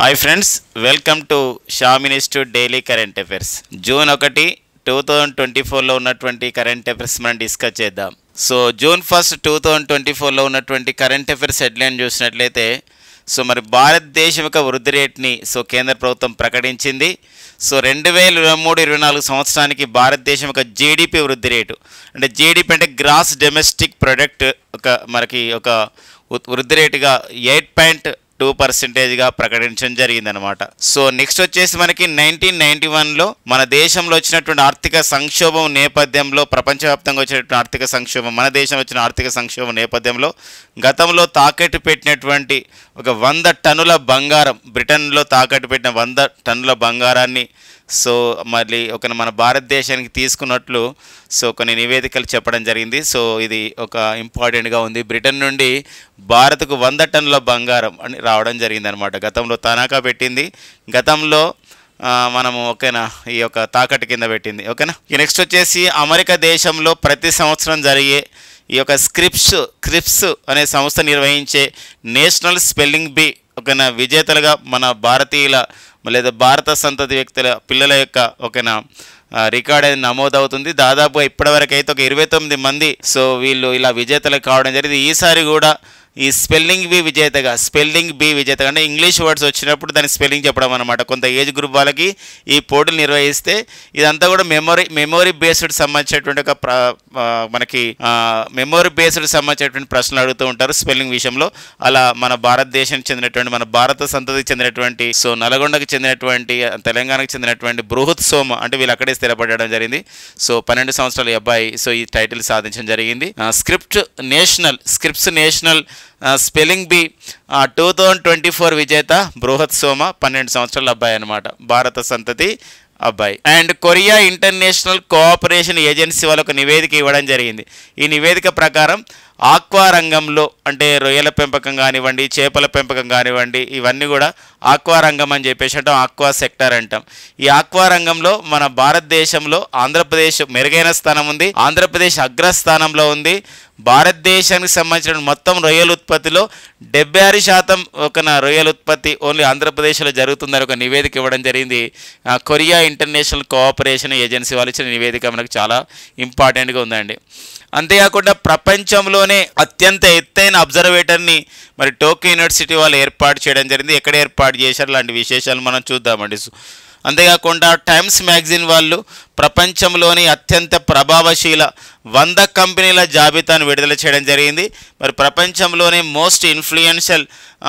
hi friends welcome to Shamin institute daily current affairs June ఒకటి two thousand twenty ఫోర్లో ఉన్నటువంటి current affairs మనం discuss చేద్దాం so June first two thousand twenty ఫోర్లో ఉన్నటువంటి కరెంట్ అఫైర్స్ హెడ్లైన్ చూసినట్లయితే సో మరి భారతదేశం యొక్క వృద్ధి రేట్ని సో కేంద్ర ప్రభుత్వం ప్రకటించింది సో రెండు వేల ఇరవై మూడు ఇరవై నాలుగు సంవత్సరానికి భారతదేశం యొక్క జీడిపి వృద్ధి రేటు అంటే జీడిపి అంటే గ్రాస్ డొమెస్టిక్ ప్రొడక్ట్ ఒక మనకి ఒక ఉత్- వృద్ధి రేటుగా ఎయిట్ పాయింట్ టూ పర్సెంటేజ్గా ప్రకటించడం జరిగిందనమాట సో నెక్స్ట్ వచ్చేసి మనకి నైన్టీన్ నైన్టీ వన్లో మన దేశంలో వచ్చినటువంటి ఆర్థిక సంక్షోభం నేపథ్యంలో ప్రపంచవ్యాప్తంగా వచ్చినటువంటి ఆర్థిక సంక్షోభం మన దేశంలో వచ్చిన ఆర్థిక సంక్షోభం నేపథ్యంలో గతంలో తాకట్టు పెట్టినటువంటి ఒక వంద టన్నుల బంగారం బ్రిటన్లో తాకట్టు పెట్టిన వంద టన్నుల బంగారాన్ని సో మళ్ళీ ఒక మన భారతదేశానికి తీసుకున్నట్లు సో కొన్ని నివేదికలు చెప్పడం జరిగింది సో ఇది ఒక ఇంపార్టెంట్గా ఉంది బ్రిటన్ నుండి భారత్కు వంద టన్నుల బంగారం అని రావడం జరిగింది అనమాట గతంలో తనఖా పెట్టింది గతంలో ఆ, మనము ఓకేనా ఈ యొక్క తాకట్టు కింద పెట్టింది ఓకేనా ఇక నెక్స్ట్ వచ్చేసి అమెరికా దేశంలో ప్రతి సంవత్సరం జరిగే ఈ యొక్క స్క్రిప్స్ క్రిప్స్ అనే సంస్థ నిర్వహించే నేషనల్ స్పెల్లింగ్ బీ ఓకేనా విజేతలుగా మన భారతీయుల లేదా భారత సంతతి వ్యక్తుల పిల్లల యొక్క ఓకేనా ఆ, రికార్డ్ అనేది నమోదవుతుంది దాదాపుగా ఇప్పటివరకు అయితే ఒక ఇరవై తొమ్మిది మంది సో వీళ్ళు ఇలా విజేతలు కావడం జరిగింది ఈసారి కూడా ఈ స్పెల్లింగ్ బీ విజేతగా స్పెల్లింగ్ బీ విజేతగా అంటే ఇంగ్లీష్ వర్డ్స్ వచ్చినప్పుడు దాని స్పెల్లింగ్ చెప్పడం అనమాట కొంత ఏజ్ గ్రూప్ వాళ్ళకి ఈ పోటీలు నిర్వహిస్తే ఇదంతా కూడా మెమొరీ మెమొరీ బేస్డ్ సంబంధించినటువంటి ఒక ప్ర- ఆ, మనకి మెమొరీ బేస్డ్ సంబంధించినటువంటి ప్రశ్నలు అడుగుతూ ఉంటారు స్పెల్లింగ్ విషయంలో అలా మన భారతదేశానికి చెందినటువంటి మన భారత సంతతికి చెందినటువంటి సో నల్గొండకు చెందినటువంటి తెలంగాణకు చెందినటువంటి బృహత్ సోమ అంటే వీళ్ళు అక్కడే స్థిరపడడం జరిగింది సో పన్నెండు సంవత్సరాల ఈ అబ్బాయి సో ఈ టైటిల్ సాధించడం జరిగింది ఆ, స్క్రిప్ట్ నేషనల్ స్క్రిప్ట్స్ నేషనల్ ఆ, spelling bee two thousand twenty four విజేత బృహత్ సోమ పన్నెండు సంవత్సరాల అబ్బాయి అనమాట భారత సంతతి అబ్బాయి and Korea International Cooperation Agency వాళ్ళకు నివేదిక ఇవ్వడం జరిగింది ఈ నివేదిక ప్రకారం ఆక్వా రంగంలో అంటే రొయ్యల పెంపకం కానివ్వండి చేపల పెంపకం కానివ్వండి ఇవన్నీ కూడా ఆక్వా రంగం అని చెప్పేసి అంటాం ఆక్వా సెక్టర్ అంటాం ఈ ఆక్వా రంగంలో మన భారతదేశంలో ఆంధ్రప్రదేశ్ మెరుగైన స్థానం ఉంది ఆంధ్రప్రదేశ్ అగ్రస్థానంలో ఉంది భారతదేశానికి సంబంధించిన మొత్తం రొయ్యల ఉత్పత్తిలో డెబ్బై ఆరు శాతం ఒక నా రొయ్యల ఉత్పత్తి ఓన్లీ ఆంధ్రప్రదేశ్లో జరుగుతుందని ఒక నివేదిక ఇవ్వడం జరిగింది ఆ, కొరియా ఇంటర్నేషనల్ కోఆపరేషన్ ఏజెన్సీ వాళ్ళు ఇచ్చిన నివేదిక మనకు చాలా ఇంపార్టెంట్గా ఉందండి అంతేకాకుండా ప్రపంచంలోనే అత్యంత ఎత్తైన అబ్జర్వేటర్ని మరి టోక్యో యూనివర్సిటీ వాళ్ళు ఏర్పాటు చేయడం జరిగింది ఎక్కడ ఏర్పాటు చేశారు లాంటి విశేషాలు మనం చూద్దామండి అంతేకాకుండా టైమ్స్ మ్యాగజైన్ వాళ్ళు ప్రపంచంలోని అత్యంత ప్రభావశీల వంద కంపెనీల జాబితాను విడుదల చేయడం జరిగింది మరి ప్రపంచంలోనే most influential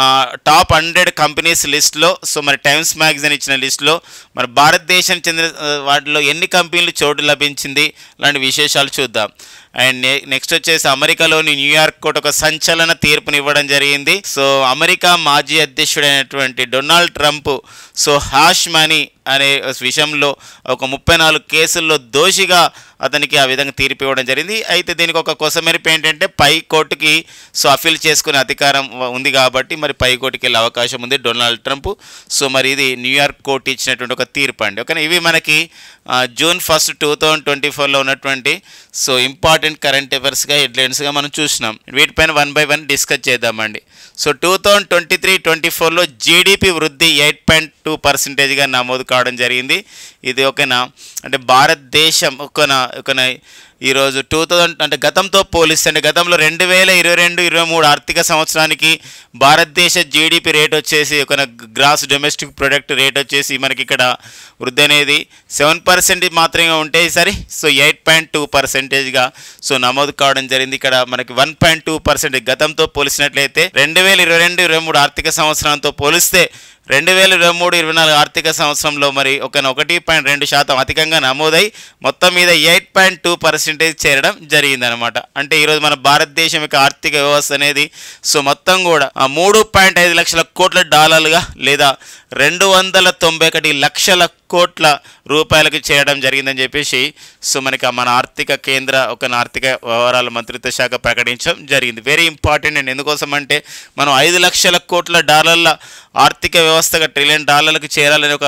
top hundred companies లిస్ట్లో సో మరి టైమ్స్ మ్యాగజైన్ ఇచ్చిన లిస్ట్లో మరి భారతదేశానికి చెందిన ఆ, వాటిలో ఎన్ని కంపెనీలు చోటు లభించింది లాంటి విశేషాలు చూద్దాం అండ్ నె- నెక్స్ట్ వచ్చేసి అమెరికాలోని న్యూయార్క్ కోర్టు ఒక సంచలన తీర్పునివ్వడం జరిగింది సో అమెరికా మాజీ అధ్యక్షుడైనటువంటి Donald Trump so hush money అనే విషయంలో ఒక ముప్పై నాలుగు కేసుల్లో దోషిగా అతనికి ఆ విధంగా తీర్పు ఇవ్వడం జరిగింది అయితే దీనికి ఒక కొసమెరుపు ఏంటంటే పై కోర్టుకి సో అఫీల్ చేసుకునే అధికారం వ- ఉంది కాబట్టి మరి పై కోర్టుకి వెళ్ళే అవకాశం ఉంది డొనాల్డ్ ట్రంప్ సో మరి ఇది న్యూయార్క్ కోర్టు ఇచ్చినటువంటి ఒక తీర్పు అండి ఓకే ఇవి మనకి ఆ, June first two thousand twenty ఫోర్లో ఉన్నటువంటి సో ఇంపార్టెంట్ కరెంట్ అఫైర్స్గా హెడ్లైన్స్గా మనం చూసినాం వీటిపైన వన్ బై వన్ డిస్కస్ చేద్దామండి so two thousand twenty three twenty ఫోర్లో జీడిపి వృద్ధి ఎయిట్ పాయింట్ టూ పర్సెంటేజ్గా నమోదు కావడం జరిగింది ఇది ఒకనా అంటే భారతదేశం ఒకనా ఒకనా ఈరోజు టూ థౌజండ్ అంటే గతంతో పోలిస్తే అంటే గతంలో రెండు వేల ఇరవై రెండు ఇరవై మూడు ఆర్థిక సంవత్సరానికి భారతదేశ జీడిపి రేట్ వచ్చేసి ఒక గ్రాస్ డొమెస్టిక్ ప్రొడక్ట్ రేట్ వచ్చేసి మనకి ఇక్కడ వృద్ధి అనేది సెవెన్ పర్సెంట్ మాత్రమే ఉంటే సరే సో ఎయిట్ పాయింట్ టూ పర్సెంటేజ్గా సో నమోదు కావడం జరిగింది ఇక్కడ మనకి వన్ పాయింట్ టూ పర్సెంట్ గతంతో పోలిసినట్లయితే రెండు వేల ఇరవై రెండు ఇరవై మూడు ఆర్థిక సంవత్సరంతో పోలిస్తే రెండు వేల ఇరవై మూడు ఇరవై నాలుగు ఆర్థిక సంవత్సరంలో మరి ఒక ఒకటి పాయింట్ రెండు శాతం అధికంగా నమోదై మొత్తం మీద ఎయిట్ పాయింట్ టూ పర్సెంటేజ్ చేరడం జరిగిందనమాట అంటే ఈరోజు మన భారతదేశం యొక్క ఆర్థిక వ్యవస్థ అనేది సో మొత్తం కూడా ఆ మూడు పాయింట్ ఐదు లక్షల కోట్ల డాలర్లుగా లేదా రెండు వందల తొంభై ఒకటి లక్షల కోట్ల రూపాయలకు చేయడం జరిగిందని చెప్పేసి సో మనకి ఆ మన ఆర్థిక కేంద్ర ఒక ఆర్థిక వ్యవహారాల మంత్రిత్వ శాఖ ప్రకటించడం జరిగింది వెరీ ఇంపార్టెంట్ అండి ఎందుకోసం అంటే మనం ఐదు లక్షల కోట్ల డాలర్ల ఆర్థిక వ్యవస్థగా ట్రిలియన్ డాలర్లకు చేరాలని ఒక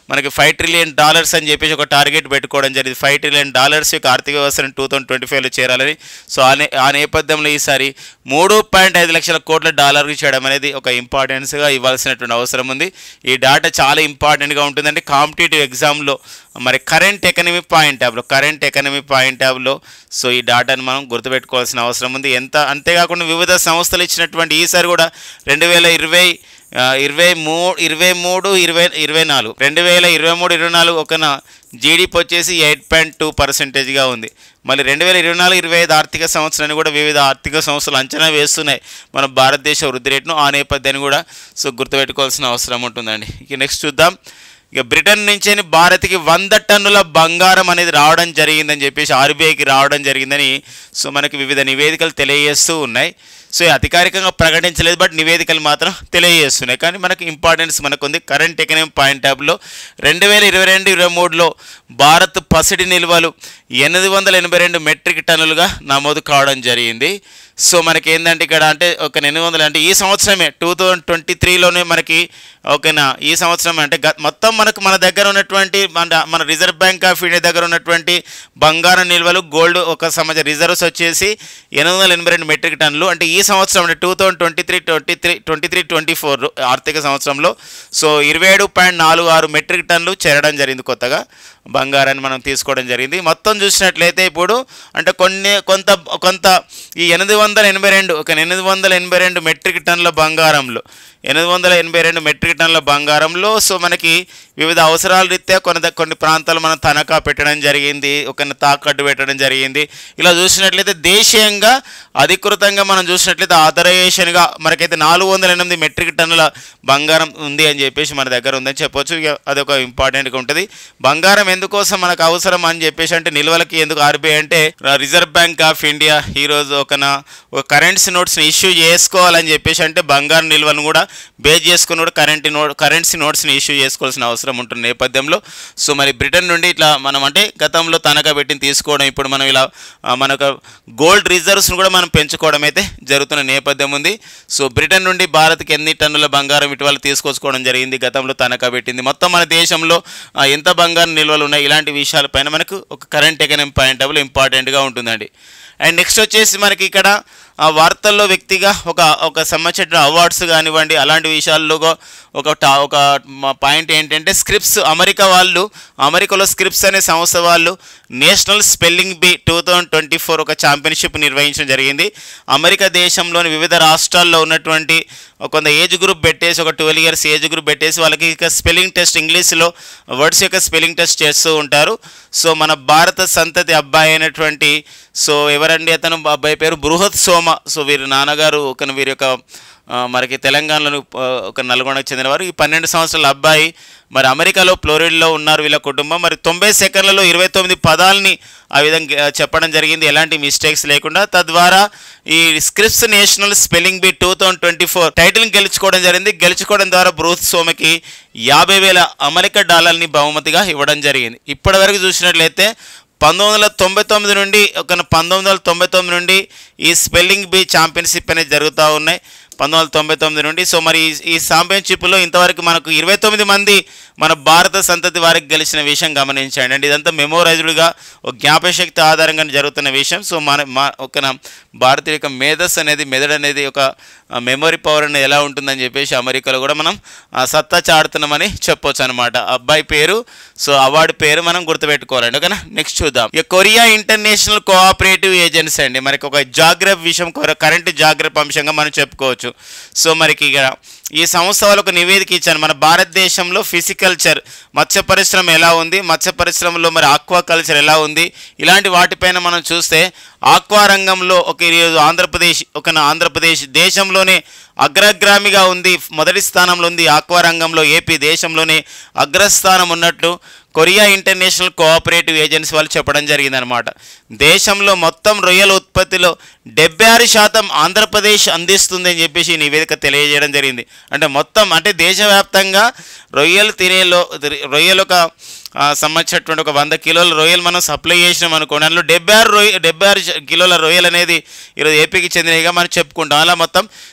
మనకి ఫైవ్ ట్రిలియన్ డాలర్స్ అని చెప్పేసి ఒక టార్గెట్ పెట్టుకోవడం జరిగింది ఫైవ్ ట్రిలియన్ డాలర్స్ యొక్క ఆర్థిక వ్యవస్థను టూ థౌసండ్ ట్వంటీ ఫైవ్లో చేరాలని సో ఆ నే ఆ నేపథ్యంలో ఈసారి మూడు పాయింట్ ఐదు లక్షల కోట్ల డాలర్లు చేయడం అనేది ఒక ఇంపార్టెన్స్గా ఇవ్వాల్సినటువంటి అవసరం ఉంది ఈ డాటా చాలా ఇంపార్టెంట్గా ఉంటుందండి కాంపిటేటివ్ ఎగ్జామ్లో మరి కరెంట్ ఎకనమీ పాయింట్ ట్యాబ్లో కరెంట్ ఎకనమీ పాయింట్ ట్యాబ్లో సో ఈ డాటాను మనం గుర్తుపెట్టుకోవాల్సిన అవసరం ఉంది ఎంత అంతేకాకుండా వివిధ సంస్థలు ఇచ్చినటువంటి ఈసారి కూడా రెండు వేల ఇరవై ఆ, ఇరవై మూడు ఇరవై మూడు ఇరవై ఇరవై నాలుగు రెండు వేల ఇరవై మూడు ఇరవై నాలుగు ఒకన జీడిపి వచ్చేసి ఎయిట్ పాయింట్ టూ పర్సెంటేజ్గా ఉంది మళ్ళీ రెండు వేల ఇరవై నాలుగు ఇరవై ఐదు ఆర్థిక సంవత్సరాన్ని కూడా వివిధ ఆర్థిక సంస్థలు అంచనా వేస్తున్నాయి మన భారతదేశ వృద్ధి రేటును ఆ నేపథ్యాన్ని కూడా సో గుర్తుపెట్టుకోవాల్సిన అవసరం ఉంటుందండి ఇక నెక్స్ట్ చూద్దాం ఇక బ్రిటన్ నుంచి భారత్కి వంద టన్నుల బంగారం అనేది రావడం జరిగిందని చెప్పేసి ఆర్బీఐకి రావడం జరిగిందని సో మనకి వివిధ నివేదికలు తెలియజేస్తూ ఉన్నాయి సో ఇది అధికారికంగా ప్రకటించలేదు బట్ నివేదికలు మాత్రం తెలియజేస్తున్నాయి కానీ మనకు ఇంపార్టెన్స్ మనకు ఉంది కరెంట్ ఎకనమీ పాయింట్ ట్యాబ్లో రెండు వేల ఇరవై రెండు ఇరవై మూడులో భారత్ పసిడి నిల్వలు ఎనిమిది వందల ఎనభై రెండు మెట్రిక్ టన్నులుగా నమోదు కావడం జరిగింది సో మనకి ఏంటంటే ఇక్కడ అంటే ఒక ఎనిమిది వందలు అంటే ఈ సంవత్సరమే టూ థౌజండ్ ట్వంటీ త్రీలోనే మనకి ఓకేనా ఈ సంవత్సరం అంటే గత మొత్తం మనకు మన దగ్గర ఉన్నటువంటి మన మన రిజర్వ్ బ్యాంక్ ఆఫ్ ఇండియా దగ్గర ఉన్నటువంటి బంగారం నిల్వలు గోల్డ్ ఒక సంవత్సరం రిజర్వ్స్ వచ్చేసి ఎనిమిది వందల ఎనభై రెండు మెట్రిక్ టన్నులు అంటే ఈ సంవత్సరం అంటే two thousand twenty three twenty three twenty three twenty four ఆర్థిక సంవత్సరంలో సో ఇరవై ఏడు పాయింట్ నాలుగు ఆరు మెట్రిక్ టన్నులు చేరడం జరిగింది కొత్తగా బంగారాన్ని మనం తీసుకోవడం జరిగింది మొత్తం చూసినట్లయితే ఇప్పుడు అంటే కొన్ని కొంత కొంత ఈ ఎనిమిది వందల ఎనభై రెండు ఒక ఎనిమిది వందల ఎనభై రెండు మెట్రిక్ టన్నుల బంగారంలో ఎనిమిది వందల ఎనభై రెండు మెట్రిక్ టన్నుల బంగారంలో సో మనకి వివిధ అవసరాల రీత్యా కొన్ని ద- కొన్ని ప్రాంతాలు మనం తనఖా పెట్టడం జరిగింది ఒక తాకట్టు పెట్టడం జరిగింది ఇలా చూసినట్లయితే దేశీయంగా అధికృతంగా మనం చూసినట్లయితే ఆథరైజేషన్గా మనకైతే నాలుగు వందల ఎనిమిది మెట్రిక్ టన్నుల బంగారం ఉంది అని చెప్పేసి మన దగ్గర ఉందని చెప్పొచ్చు ఇక అదొక ఇంపార్టెంట్గా ఉంటుంది బంగారం ఎందుకోసం మనకు అవసరం అని చెప్పేసి అంటే నిల్వలకి ఎందుకు ఆర్బీఐ అంటే రిజర్వ్ బ్యాంక్ ఆఫ్ ఇండియా ఈరోజు ఒక ఒక కరెన్సీ నోట్స్ని ఇష్యూ చేసుకోవాలని చెప్పేసి అంటే బంగారం నిల్వలను కూడా బేస్ చేసుకుని కూడా కరెంట్ నోట్ కరెన్సీ నోట్స్ని ఇష్యూ చేసుకోవాల్సిన అవసరం ఉంటుంది నేపథ్యంలో సో మరి బ్రిటన్ నుండి ఇట్లా మనం అంటే గతంలో తనఖా పెట్టి తీసుకోవడం ఇప్పుడు మనం ఇలా ఆ, మనకు గోల్డ్ రిజర్వ్స్ను కూడా మనం పెంచుకోవడం అయితే జరుగుతున్న నేపథ్యం ఉంది సో బ్రిటన్ నుండి భారత్కి ఎన్ని టన్నుల బంగారం ఇటీవల తీసుకొచ్చుకోవడం జరిగింది గతంలో తనఖా పెట్టింది మొత్తం మన దేశంలో ఆ, ఎంత బంగారం నిల్వలు ఉన్నాయి ఇలాంటి విషయాలపైన మనకు ఒక కరెంట్ ఎకనమీ పాయింట్ ఆఫ్ ఇంపార్టెంట్గా ఉంటుందండి అండ్ నెక్స్ట్ వచ్చేసి మనకి ఇక్కడ ఆ వార్తల్లో వ్యక్తిగా ఒక ఒక సంబంధించిన అవార్డ్స్ కానివ్వండి అలాంటి విషయాల్లో ఒక- ఒక టా ఒక పాయింట్ ఏంటంటే స్క్రిప్ట్స్ అమెరికా వాళ్ళు అమెరికాలో స్క్రిప్ట్స్ అనే సంస్థ వాళ్ళు national spelling bee two thousand twenty four ఒక ఛాంపియన్షిప్ నిర్వహించడం జరిగింది అమెరికా దేశంలోని వివిధ రాష్ట్రాల్లో ఉన్నటువంటి ఒక కొంత ఏజ్ గ్రూప్ పెట్టేసి ఒక ట్వెల్వ్ ఇయర్స్ ఏజ్ గ్రూప్ పెట్టేసి వాళ్ళకి ఇక స్పెల్లింగ్ టెస్ట్ ఇంగ్లీష్లో వర్డ్స్ యొక్క స్పెల్లింగ్ టెస్ట్ చేస్తూ ఉంటారు సో మన భారత సంతతి అబ్బాయి అయినటువంటి సో ఎవరండి అతను అబ్బాయి పేరు బృహత్ సోమ సో వీరి నాన్నగారు ఒక వీరి యొక్క ఆ, మనకి తెలంగాణలో ఆ, ఒక నల్గొండకు చెందినవారు ఈ పన్నెండు సంవత్సరాల అబ్బాయి మరి అమెరికాలో ఫ్లోరిడ్లో ఉన్నారు వీళ్ళ కుటుంబం మరి తొంభై సెకండ్లలో ఇరవై తొమ్మిది పదాలని ఆ విధంగా ఆ, చెప్పడం జరిగింది ఎలాంటి మిస్టేక్స్ లేకుండా తద్వారా ఈ Scripps national spelling bee two thousand twenty four టైటిల్ని గెలుచుకోవడం జరిగింది గెలుచుకోవడం ద్వారా బృహత్ సోమకి యాభై వేల అమెరికా డాలర్ని బహుమతిగా ఇవ్వడం జరిగింది ఇప్పటివరకు చూసినట్లయితే పంతొమ్మిది వందల తొంభై తొమ్మిది నుండి ఒక పంతొమ్మిది వందల తొంభై తొమ్మిది నుండి ఈ స్పెల్లింగ్ బీ ఛాంపియన్షిప్ అనేది జరుగుతూ ఉన్నాయి పంతొమ్మిది వందల తొంభై తొమ్మిది నుండి సో మరి ఈ- ఈ ఛాంపియన్షిప్లో ఇంతవరకు మనకు ఇరవై తొమ్మిది మంది మన భారత సంతతి వారికి గెలిచిన విషయం గమనించండి అండి ఇదంతా మెమోరైజ్డ్గా ఒక జ్ఞాపశక్తి ఆధారంగా జరుగుతున్న విషయం సో మన మా ఒక నా భారతీయ యొక్క మేధస్ అనేది మెదడు అనేది ఒక మెమొరీ పవర్ అనేది ఎలా ఉంటుందని చెప్పేసి అమెరికాలో కూడా మనం ఆ, సత్తా చాడుతున్నామని చెప్పొచ్చు అనమాట అబ్బాయి పేరు సో అవార్డు పేరు మనం గుర్తుపెట్టుకోవాలండి ఓకేనా నెక్స్ట్ చూద్దాం ఇక కొరియా ఇంటర్నేషనల్ కోఆపరేటివ్ ఏజెన్సీ అండి మనకి ఒక జాగ్రఫ్ విషయం కరెంట్ జాగ్రఫ్ అంశంగా మనం చెప్పుకోవచ్చు సో మనకి ఇక ఈ సంస్థ వాళ్ళు ఒక నివేదిక ఇచ్చాను మన భారతదేశంలో ఫిజికల్చర్ మత్స్య పరిశ్రమ ఎలా ఉంది మత్స్య పరిశ్రమలో మరి ఆక్వా కల్చర్ ఎలా ఉంది ఇలాంటి వాటిపైన మనం చూస్తే ఆక్వా రంగంలో ఒక ఈరోజు ఆంధ్రప్రదేశ్ ఒక నా ఆంధ్రప్రదేశ్ దేశంలోనే అగ్రగ్రామిగా ఉంది మొదటి స్థానంలో ఉంది ఆక్వా రంగంలో ఏపీ దేశంలోనే అగ్రస్థానం ఉన్నట్లు కొరియా ఇంటర్నేషనల్ కోఆపరేటివ్ ఏజెన్సీ వాళ్ళు చెప్పడం జరిగిందనమాట దేశంలో మొత్తం రొయ్యల ఉత్పత్తిలో డెబ్బై ఆరు శాతం ఆంధ్రప్రదేశ్ అందిస్తుంది అని చెప్పేసి ఈ నివేదిక తెలియజేయడం జరిగింది అంటే మొత్తం అంటే దేశవ్యాప్తంగా రొయ్యలు తినేలో రొయ్యలు ఒక ఆ, సంబంధించినటువంటి ఒక వంద కిలోల రొయ్యలు మనం సప్లై చేసినాం అనుకోండి అందులో డెబ్బై ఆరు రొయ్య డెబ్బై ఆరు శ- కిలోల రొయ్యలు అనేది ఈరోజు ఏపీకి చెందినవిగా మనం చెప్పుకుంటాం అలా మొత్తం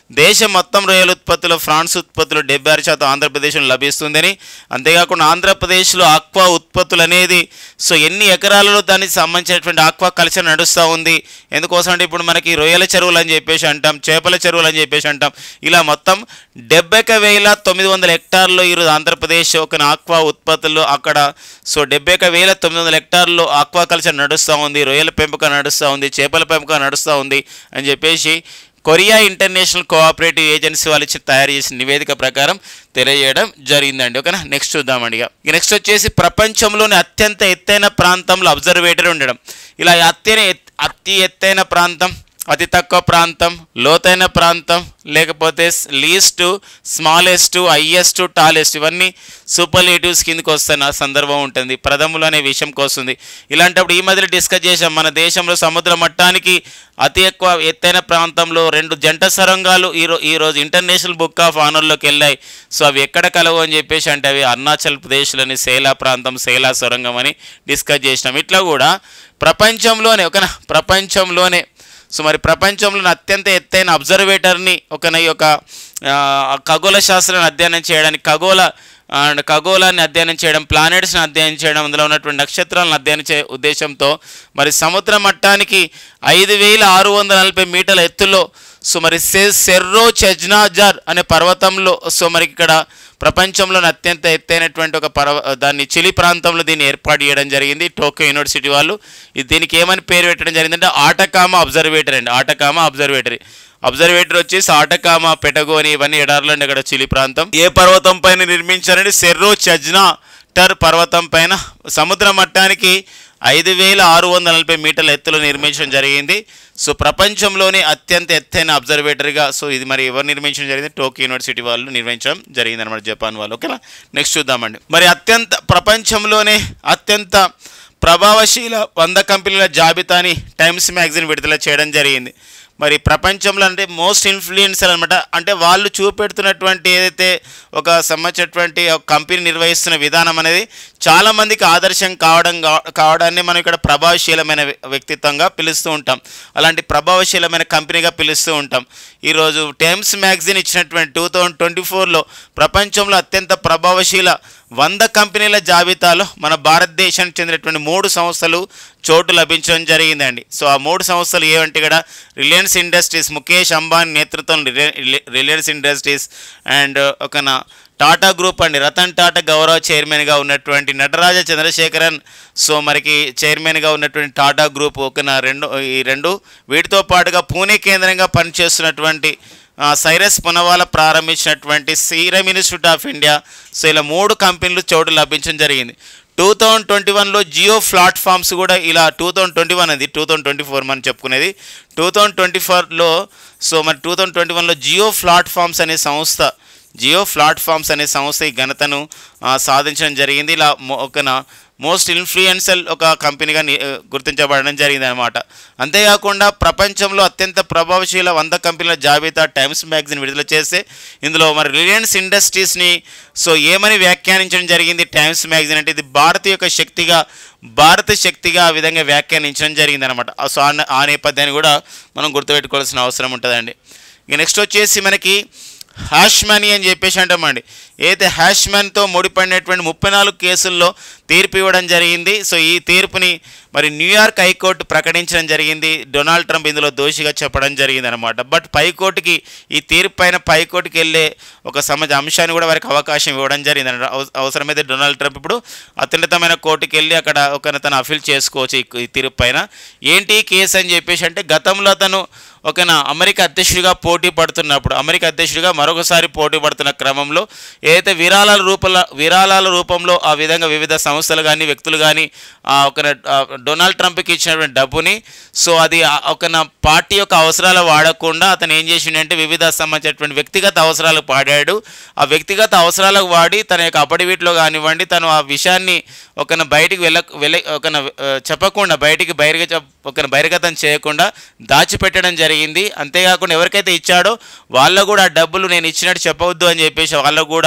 దేశం మొత్తం రొయ్యల ఉత్పత్తిలో ఫ్రాన్స్ ఉత్పత్తులు డెబ్బై ఆరు శాతం ఆంధ్రప్రదేశ్లో లభిస్తుందని అంతేకాకుండా ఆంధ్రప్రదేశ్లో ఆక్వా ఉత్పత్తులు అనేది సో ఎన్ని ఎకరాలలో దానికి సంబంధించినటువంటి ఆక్వా కల్చర్ నడుస్తూ ఉంది ఎందుకోసం అంటే ఇప్పుడు మనకి రొయ్యల చెరువులు అని చెప్పేసి అంటాం చేపల చెరువులు అని చెప్పేసి అంటాం ఇలా మొత్తం డెబ్బై వేల తొమ్మిది వందల హెక్టార్లో ఈరోజు ఆంధ్రప్రదేశ్ ఒక ఆక్వా ఉత్పత్తులు అక్కడ సో డెబ్బై వేల తొమ్మిది వందల హెక్టార్లో ఆక్వా కల్చర్ నడుస్తూ ఉంది రొయ్యల పెంపకం నడుస్తూ ఉంది చేపల పెంపకం నడుస్తూ ఉంది అని చెప్పేసి కొరియా ఇంటర్నేషనల్ కోఆపరేటివ్ ఏజెన్సీ వాళ్ళు ఇచ్చి తయారు చేసిన నివేదిక ప్రకారం తెలియజేయడం జరిగిందండి ఓకేనా నెక్స్ట్ చూద్దామండి ఇక ఇక నెక్స్ట్ వచ్చేసి ప్రపంచంలోని అత్యంత ఎత్తైన ప్రాంతంలో అబ్జర్వేటరీ ఉండడం ఇలా అత్యైన ఎత్- అతి ఎత్తైన ప్రాంతం అతి తక్కువ ప్రాంతం లోతైన ప్రాంతం లేకపోతే లీస్ట్ స్మాలెస్ట్ హయ్యెస్ట్ టాలెస్ట్ ఇవన్నీ సూపర్లేటివ్స్ కిందకి వస్తున్న సందర్భం ఉంటుంది ప్రథములు అనే విషయంకి వస్తుంది ఇలాంటప్పుడు ఈ మధ్యలో డిస్కస్ చేసాం మన దేశంలో సముద్ర మట్టానికి అతి ఎక్కువ ఎత్తైన ప్రాంతంలో రెండు జంట సొరంగాలు ఈరో ఈరోజు ఇంటర్నేషనల్ బుక్ ఆఫ్ ఆనర్లోకి వెళ్ళాయి సో అవి ఎక్కడ కలవు అని చెప్పేసి అంటే అవి అరుణాచల్ ప్రదేశ్లోని సేలా ప్రాంతం సేలా సొరంగం అని డిస్కస్ చేసినాం ఇట్లా కూడా ప్రపంచంలోనే ఓకేనా ప్రపంచంలోనే సో మరి ప్రపంచంలోని అత్యంత ఎత్తైన అబ్జర్వేటర్ని ఒక ఈ యొక్క ఆ, ఖగోళ శాస్త్రాన్ని అధ్యయనం చేయడానికి ఖగోళ అండ్ ఖగోళాన్ని అధ్యయనం చేయడం ప్లానెట్స్ని అధ్యయనం చేయడం అందులో ఉన్నటువంటి నక్షత్రాలను అధ్యయనం చే ఉద్దేశంతో మరి సముద్ర మట్టానికి ఐదు వేల ఆరు వందల నలభై మీటర్ల ఎత్తులో సో మరి సె సెర్రో చెజ్నాజర్ అనే పర్వతంలో సో మరి ఇక్కడ ప్రపంచంలోని అత్యంత ఎత్తైనటువంటి ఒక పర్వ దాన్ని చిలి ప్రాంతంలో దీన్ని ఏర్పాటు చేయడం జరిగింది టోక్యో యూనివర్సిటీ వాళ్ళు ఇది దీనికి ఏమని పేరు పెట్టడం జరిగిందంటే ఆటకామా అబ్జర్వేటరీ అండి ఆటకామా అబ్జర్వేటరీ అబ్జర్వేటరీ వచ్చేసి ఆటకామా పెటగోని ఇవన్నీ ఎడార్లు అండి అక్కడ చిలి ప్రాంతం ఏ పర్వతం పైన నిర్మించారంటే సెర్రో చజ్నా టర్ పర్వతం పైన సముద్ర మట్టానికి ఐదు వేల ఆరు వందల నలభై మీటర్ల ఎత్తులో నిర్మించడం జరిగింది సో ప్రపంచంలోనే అత్యంత ఎత్తైన అబ్జర్వేటరీగా సో ఇది మరి ఎవరు నిర్మించడం జరిగింది టోక్యో యూనివర్సిటీ వాళ్ళు నిర్మించడం జరిగింది అనమాట జపాన్ వాళ్ళు ఓకేనా నెక్స్ట్ చూద్దామండి మరి అత్యంత ప్రపంచంలోనే అత్యంత ప్రభావశీల వంద కంపెనీల జాబితాని టైమ్స్ మ్యాగజైన్ విడుదల చేయడం జరిగింది మరి ప్రపంచంలో అంటే మోస్ట్ ఇన్ఫ్లుయెన్సర్ అనమాట అంటే వాళ్ళు చూపెడుతున్నటువంటి ఏదైతే ఒక సంబంధించినటువంటి ఒక కంపెనీ నిర్వహిస్తున్న విధానం అనేది చాలామందికి ఆదర్శం కావడం కా- కావడాన్ని మనం ఇక్కడ ప్రభావశీలమైన వ్య- వ్యక్తిత్వంగా పిలుస్తూ ఉంటాం అలాంటి ప్రభావశీలమైన కంపెనీగా పిలుస్తూ ఉంటాం ఈరోజు టైమ్స్ మ్యాగజైన్ ఇచ్చినటువంటి టూ థౌజండ్ ట్వంటీ ఫోర్లో ప్రపంచంలో అత్యంత ప్రభావశీల వంద కంపెనీల జాబితాలో మన భారతదేశానికి చెందినటువంటి మూడు సంస్థలు చోటు లభించడం జరిగిందండి సో ఆ మూడు సంస్థలు ఏమంటే ఇక్కడ రిలయన్స్ ఇండస్ట్రీస్ ముఖేష్ అంబానీ నేతృత్వంలో రిలయ- రిలయన్స్ ఇండస్ట్రీస్ అండ్ ఒక నా టాటా గ్రూప్ అండి రతన్ టాటా గౌరవ చైర్మన్గా ఉన్నటువంటి నటరాజ చంద్రశేఖరన్ సో మనకి చైర్మన్గా ఉన్నటువంటి టాటా గ్రూప్ ఒక నా రెండు ఈ రెండు వీటితో పాటుగా పూణే కేంద్రంగా పనిచేస్తున్నటువంటి ఆ, సైరస్ పునవాల ప్రారంభించినటువంటి Serum Institute of India so ఇలా మూడు కంపెనీలు చోటు లభించడం జరిగింది టూ థౌజండ్ ట్వంటీ వన్లో జియో ప్లాట్ఫామ్స్ కూడా ఇలా టూ థౌజండ్ ట్వంటీ వన్ అది టూ థౌజండ్ ట్వంటీ ఫోర్ మనం చెప్పుకునేది టూ థౌజండ్ ట్వంటీ ఫోర్లో సో మరి టూ థౌజండ్ ట్వంటీ వన్లో జియో ప్లాట్ఫామ్స్ అనే సంస్థ జియో ప్లాట్ఫామ్స్ అనే సంస్థ ఈ ఘనతను ఆ, సాధించడం జరిగింది ఇలా మో- ఒక నా మోస్ట్ ఇన్ఫ్లుయెన్షియల్ ఒక కంపెనీగా ని- ఆ, గుర్తించబడడం జరిగింది అనమాట అంతేకాకుండా ప్రపంచంలో అత్యంత ప్రభావశీల వంద కంపెనీల జాబితా టైమ్స్ మ్యాగజైన్ విడుదల చేస్తే ఇందులో మరి రిలయన్స్ ఇండస్ట్రీస్ని సో ఏమని వ్యాఖ్యానించడం జరిగింది టైమ్స్ మ్యాగజైన్ అంటే ఇది భారత యొక్క శక్తిగా భారత శక్తిగా ఆ విధంగా వ్యాఖ్యానించడం జరిగింది అనమాట సో ఆ నే- ఆ నేపథ్యాన్ని కూడా మనం గుర్తుపెట్టుకోవాల్సిన అవసరం ఉంటుందండి ఇక నెక్స్ట్ వచ్చేసి మనకి హ్యాష్ మనీ అని చెప్పేసి అంటామండి ఏదైతే హ్యాష్ మనీతో ముడిపడినటువంటి ముప్పై నాలుగు కేసుల్లో తీర్పు ఇవ్వడం జరిగింది సో ఈ తీర్పుని మరి న్యూయార్క్ హైకోర్టు ప్రకటించడం జరిగింది డొనాల్డ్ ట్రంప్ ఇందులో దోషిగా చెప్పడం జరిగింది అనమాట బట్ పైకోర్టుకి ఈ తీర్పు పైన పైకోర్టుకి వెళ్ళే ఒక సమజ అంశాన్ని కూడా వారికి అవకాశం ఇవ్వడం జరిగింది అనమాట అవ- అవసరమైతే డొనాల్డ్ ట్రంప్ ఇప్పుడు అత్యున్నతమైన కోర్టుకి వెళ్ళి అక్కడ ఒక తను అఫీల్ చేసుకోవచ్చు ఈ- ఈ తీర్పు పైన ఏంటి ఈ కేసు అని చెప్పేసి అంటే గతంలో అతను ఒక నా అమెరికా అధ్యక్షుడిగా పోటీ పడుతున్నప్పుడు అమెరికా అధ్యక్షుడిగా మరొకసారి పోటీ పడుతున్న క్రమంలో ఏదైతే విరాళాల రూపంలో విరాళాల రూపంలో ఆ విధంగా వివిధ సంస్థలు కానీ వ్యక్తులు కానీ ఒక ఆ, డొనాల్డ్ ట్రంప్కి ఇచ్చినటువంటి డబ్బుని సో అది ఆ- ఒక నా పార్టీ యొక్క అవసరాలు వాడకుండా అతను ఏం చేసిండంటే వివిధ సంబంధించినటువంటి వ్యక్తిగత అవసరాలకు వాడాడు ఆ వ్యక్తిగత అవసరాలకు వాడి తన యొక్క అపడివిట్లో కానివ్వండి తను ఆ విషయాన్ని ఒక బయటికి వెళ్ళ వెళ్ళ ఒక చెప్పకుండా బయటికి బహిర్గ ఒక బహిర్గతం చేయకుండా దాచిపెట్టడం జరిగింది అంతేకాకుండా ఎవరికైతే ఇచ్చాడో వాళ్ళకు కూడా ఆ డబ్బులు నేను ఇచ్చినట్టు చెప్పవద్దు అని చెప్పేసి వాళ్ళకు కూడా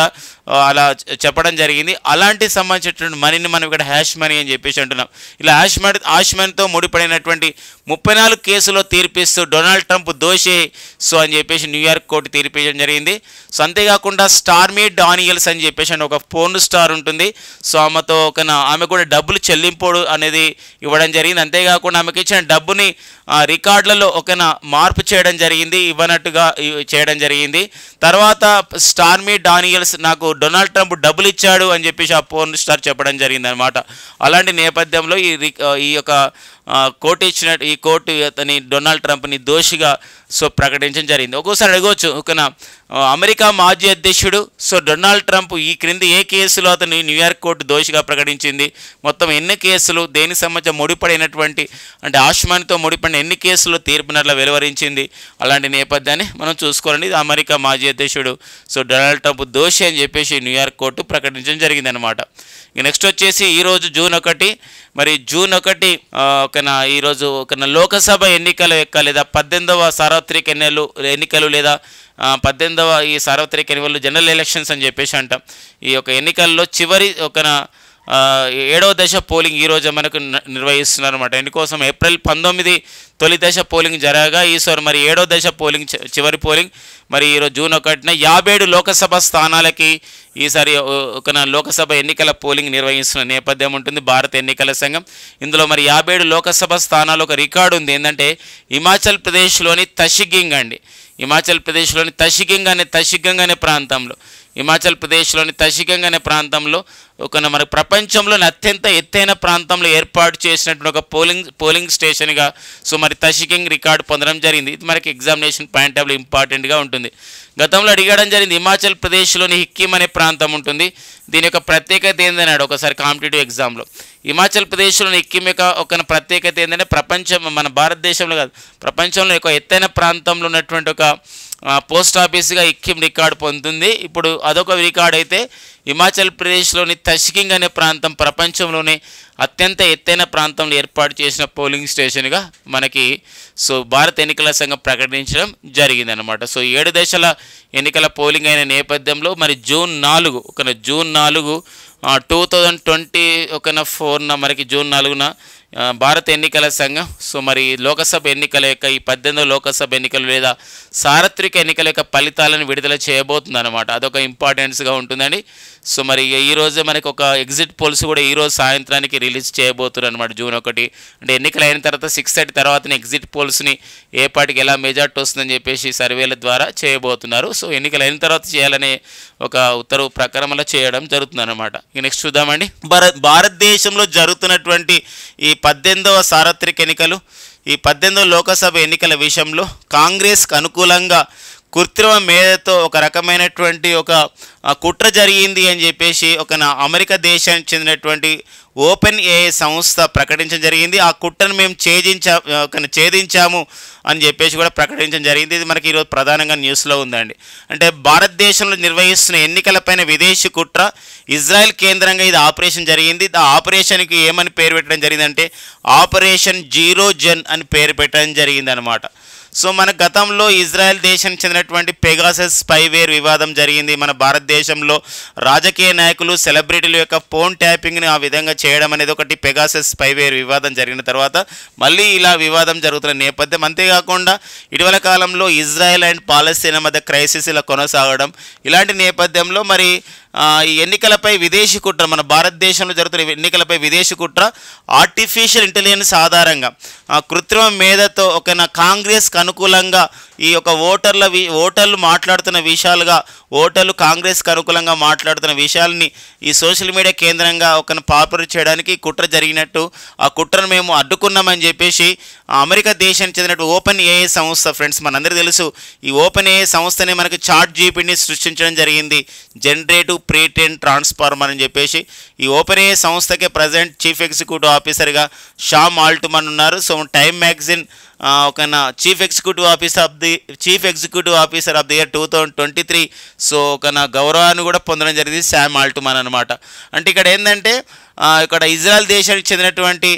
ఆ, అలా చె- చెప్పడం జరిగింది అలాంటి సంబంధించినటువంటి మనీని మనం ఇక్కడ హ్యాష్ మనీ అని చెప్పేసి అంటున్నాం ఇలా హ్యాష్ మనీ హ్యాష్ మనీతో ముడిపడినటువంటి ముప్పై నాలుగు కేసులో తీర్పిస్తూ డొనాల్డ్ ట్రంప్ దోషే సో అని చెప్పేసి న్యూయార్క్ కోర్టు తీర్పించడం జరిగింది సో అంతేకాకుండా స్టార్మీ డానియల్స్ అని చెప్పేసి అని ఒక పోర్న్ స్టార్ ఉంటుంది సో ఆమెతో ఒక నా- ఆమె కూడా డబ్బులు చెల్లింపుడు అనేది ఇవ్వడం జరిగింది అంతేకాకుండా ఆమెకి ఇచ్చిన డబ్బుని ఆ, రికార్డులలో ఒక నా మార్పు చేయడం జరిగింది ఇవ్వనట్టుగా ఇ- చేయడం జరిగింది తర్వాత స్టార్మీ డానియల్స్ నాకు డొనాల్డ్ ట్రంప్ డబ్బులు ఇచ్చాడు అని చెప్పేసి ఆ పోర్న్ స్టార్ చెప్పడం జరిగింది అనమాట అలాంటి నేపథ్యంలో ఈ రి- ఈ యొక్క ఆ, కోర్టు ఇచ్చిన ఈ కోర్టు అతని డొనాల్డ్ ట్రంప్ని దోషిగా సో ప్రకటించడం జరిగింది ఒక్కోసారి అడగవచ్చు ఒక నా, ఆ, అమెరికా మాజీ అధ్యక్షుడు సో డొనాల్డ్ ట్రంప్ ఈ క్రింది ఏ కేసులో అతని న్యూయార్క్ కోర్టు దోషిగా ప్రకటించింది మొత్తం ఎన్ని కేసులు దేనికి సంబంధించి ముడిపడినటువంటి అంటే ఆశ్మాన్తో ముడిపడిన ఎన్ని కేసులు తీర్పునట్ల వెలువరించింది అలాంటి నేపథ్యాన్ని మనం చూసుకోవాలండి ఇది అమెరికా మాజీ అధ్యక్షుడు సో డొనాల్డ్ ట్రంప్ దోషి అని చెప్పేసి న్యూయార్క్ కోర్టు ప్రకటించడం జరిగిందనమాట ఇక నెక్స్ట్ వచ్చేసి ఈరోజు జూన్ ఒకటి మరి జూన్ ఒకటి ఆ, ఒక నా ఈరోజు ఒక నా లోకసభ ఎన్నికల యొక్క లేదా పద్దెనిమిదవ సార్వత్రిక ఎన్నికలు ఎన్నికలు లేదా ఆ, పద్దెనిమిదవ ఈ సార్వత్రిక ఎన్నికలు జనరల్ ఎలక్షన్స్ అని చెప్పేసి అంటాం ఈ యొక్క ఎన్నికల్లో చివరి ఒక నా, ఆ, ఏడవ దశ పోలింగ్ ఈరోజు మనకు న- నిర్వహిస్తున్నారు అనమాట ఎందుకోసం ఏప్రిల్ పంతొమ్మిది తొలి దశ పోలింగ్ జరగగా ఈసారి మరి ఏడో దశ పోలింగ్ చి- చివరి పోలింగ్ మరి ఈరోజు జూన్ ఒకటిన యాభై ఏడు లోకసభ స్థానాలకి ఈసారి ఓ- ఒక నా లోకసభ ఎన్నికల పోలింగ్ నిర్వహిస్తున్న నేపథ్యం ఉంటుంది భారత ఎన్నికల సంఘం ఇందులో మరి యాభై ఏడు లోకసభ స్థానాలు ఒక రికార్డు ఉంది ఏంటంటే హిమాచల్ ప్రదేశ్లోని తషిగింగ్ అండి హిమాచల్ ప్రదేశ్లోని తషిగింగ్ అనే తషిగంగ్ అనే ప్రాంతంలో హిమాచల్ ప్రదేశ్లోని తషిగంగ్ అనే ప్రాంతంలో ఒక మన ప్రపంచంలోని అత్యంత ఎత్తైన ప్రాంతంలో ఏర్పాటు చేసినటువంటి ఒక పోలింగ్ పోలింగ్ స్టేషన్గా సో మరి తషికింగ్ రికార్డు పొందడం జరిగింది ఇది మనకి ఎగ్జామినేషన్ పాయింట్ ఆఫ్ ఇంపార్టెంట్గా ఉంటుంది గతంలో అడిగడం జరిగింది హిమాచల్ ప్రదేశ్లోని హిక్కిం అనే ప్రాంతం ఉంటుంది దీని యొక్క ప్రత్యేకత ఏందన్నాడు ఒకసారి కాంపిటేటివ్ ఎగ్జామ్లో హిమాచల్ ప్రదేశ్లోని హిక్కిం యొక్క ఒక ప్రత్యేకత ఏంటంటే ప్రపంచం మన భారతదేశంలో కాదు ప్రపంచంలో ఒక ఎత్తైన ప్రాంతంలో ఉన్నటువంటి ఒక ఆ, పోస్ట్ ఆఫీస్గా ఇక్కిం రికార్డు పొందుతుంది ఇప్పుడు అదొక రికార్డ్ అయితే హిమాచల్ ప్రదేశ్లోని తష్కింగ్ అనే ప్రాంతం ప్రపంచంలోనే అత్యంత ఎత్తైన ప్రాంతంలో ఏర్పాటు చేసిన పోలింగ్ స్టేషన్గా మనకి సో భారత ఎన్నికల సంఘం ప్రకటించడం జరిగిందనమాట సో ఏడు దశల ఎన్నికల పోలింగ్ అయిన నేపథ్యంలో మరి జూన్ నాలుగు ఒక జూన్ నాలుగు టూ థౌజండ్ ట్వంటీ ఒకన ఫోర్న మనకి జూన్ నాలుగున ఆ, భారత ఎన్నికల సంఘం సో మరి లోకసభ ఎన్నికల యొక్క ఈ పద్దెనిమిదో లోకసభ ఎన్నికలు లేదా సార్వత్రిక ఎన్నికల యొక్క ఫలితాలను విడుదల చేయబోతుంది అనమాట అదొక ఇంపార్టెన్స్గా ఉంటుందండి సో మరి ఇక ఈ రోజే మనకి ఒక ఎగ్జిట్ పోల్స్ కూడా ఈ రోజు సాయంత్రానికి రిలీజ్ చేయబోతున్నారు అనమాట జూన్ ఒకటి అంటే ఎన్నికలు అయిన తర్వాత సిక్స్ థర్టీ తర్వాతనే ఎగ్జిట్ పోల్స్ని ఏ పార్టీకి ఎలా మెజార్టీ వస్తుందని చెప్పేసి సర్వేల ద్వారా చేయబోతున్నారు సో ఎన్నికలు అయిన తర్వాత చేయాలనే ఒక ఉత్తర్వు ప్రకారం అలా చేయడం జరుగుతుంది అనమాట ఇక నెక్స్ట్ చూద్దామండి భారత్ భారతదేశంలో జరుగుతున్నటువంటి ఈ పద్దెనిమిదవ సార్వత్రిక ఎన్నికలు ఈ పద్దెనిమిదవ లోకసభ ఎన్నికల విషయంలో కాంగ్రెస్కు అనుకూలంగా కృత్రిమ మేధతో ఒక రకమైనటువంటి ఒక ఆ, కుట్ర జరిగింది అని చెప్పేసి ఒక నా అమెరికా దేశానికి చెందినటువంటి ఓపెన్ ఏ సంస్థ ప్రకటించడం జరిగింది ఆ కుట్రను మేము ఛేదించా ఒక ఛేదించాము అని చెప్పేసి కూడా ప్రకటించడం జరిగింది ఇది మనకి ఈరోజు ప్రధానంగా న్యూస్లో ఉందండి అంటే భారతదేశంలో నిర్వహిస్తున్న ఎన్నికలపైన విదేశీ కుట్ర ఇజ్రాయెల్ కేంద్రంగా ఇది ఆపరేషన్ జరిగింది ఆ ఆపరేషన్కి ఏమని పేరు పెట్టడం జరిగిందంటే ఆపరేషన్ జీరో జన్ అని పేరు పెట్టడం జరిగింది అనమాట సో మన గతంలో ఇజ్రాయెల్ దేశానికి చెందినటువంటి పెగాసస్ స్పైవేర్ వివాదం జరిగింది మన భారతదేశంలో రాజకీయ నాయకులు సెలబ్రిటీల యొక్క ఫోన్ ట్యాపింగ్ని ఆ విధంగా చేయడం అనేది ఒకటి పెగాసస్ స్పైవేర్ వివాదం జరిగిన తర్వాత మళ్ళీ ఇలా వివాదం జరుగుతున్న నేపథ్యం అంతేకాకుండా ఇటీవల కాలంలో ఇజ్రాయెల్ అండ్ పాలస్తీనా మధ్య క్రైసిస్ ఇలా కొనసాగడం ఇలాంటి నేపథ్యంలో మరి ఆ, ఈ ఎన్నికలపై విదేశీ కుట్ర మన భారతదేశంలో జరుగుతున్న ఎన్నికలపై విదేశీ కుట్ర ఆర్టిఫిషియల్ ఇంటెలిజెన్స్ ఆధారంగా ఆ, కృత్రిమ మేధతో ఒక నా కాంగ్రెస్కి అనుకూలంగా ఈ యొక్క ఓటర్ల వి ఓటర్లు మాట్లాడుతున్న విషయాలుగా ఓటర్లు కాంగ్రెస్కి అనుకూలంగా మాట్లాడుతున్న విషయాల్ని ఈ సోషల్ మీడియా కేంద్రంగా ఒక పాపులర్ చేయడానికి ఈ కుట్ర జరిగినట్టు ఆ కుట్రను మేము అడ్డుకున్నామని చెప్పేసి ఆ అమెరికా దేశానికి చెందినట్టు ఓపెన్ ఏఐ సంస్థ ఫ్రెండ్స్ మనందరికీ తెలుసు ఈ ఓపెన్ ఏఐ సంస్థనే మనకి చార్ట్ జీపీని సృష్టించడం జరిగింది జనరేటివ్ ప్రీటెన్ ట్రాన్స్ఫార్మర్ అని చెప్పేసి ఈ ఓపెన్ ఏఐ సంస్థకే ప్రజెంట్ చీఫ్ ఎగ్జిక్యూటివ్ ఆఫీసర్గా షామ్ ఆల్టుమన్ ఉన్నారు సో టైమ్ మ్యాగజైన్ ఆ, ఒక నా chief executive officer of the chief executive officer of the year two thousand twenty three so ఒక నా గౌరవాన్ని కూడా పొందడం జరిగింది శామ్ ఆల్టుమాన్ అనమాట అంటే ఇక్కడ ఏంటంటే ఆ, ఇక్కడ ఇజ్రాయెల్ దేశానికి చెందినటువంటి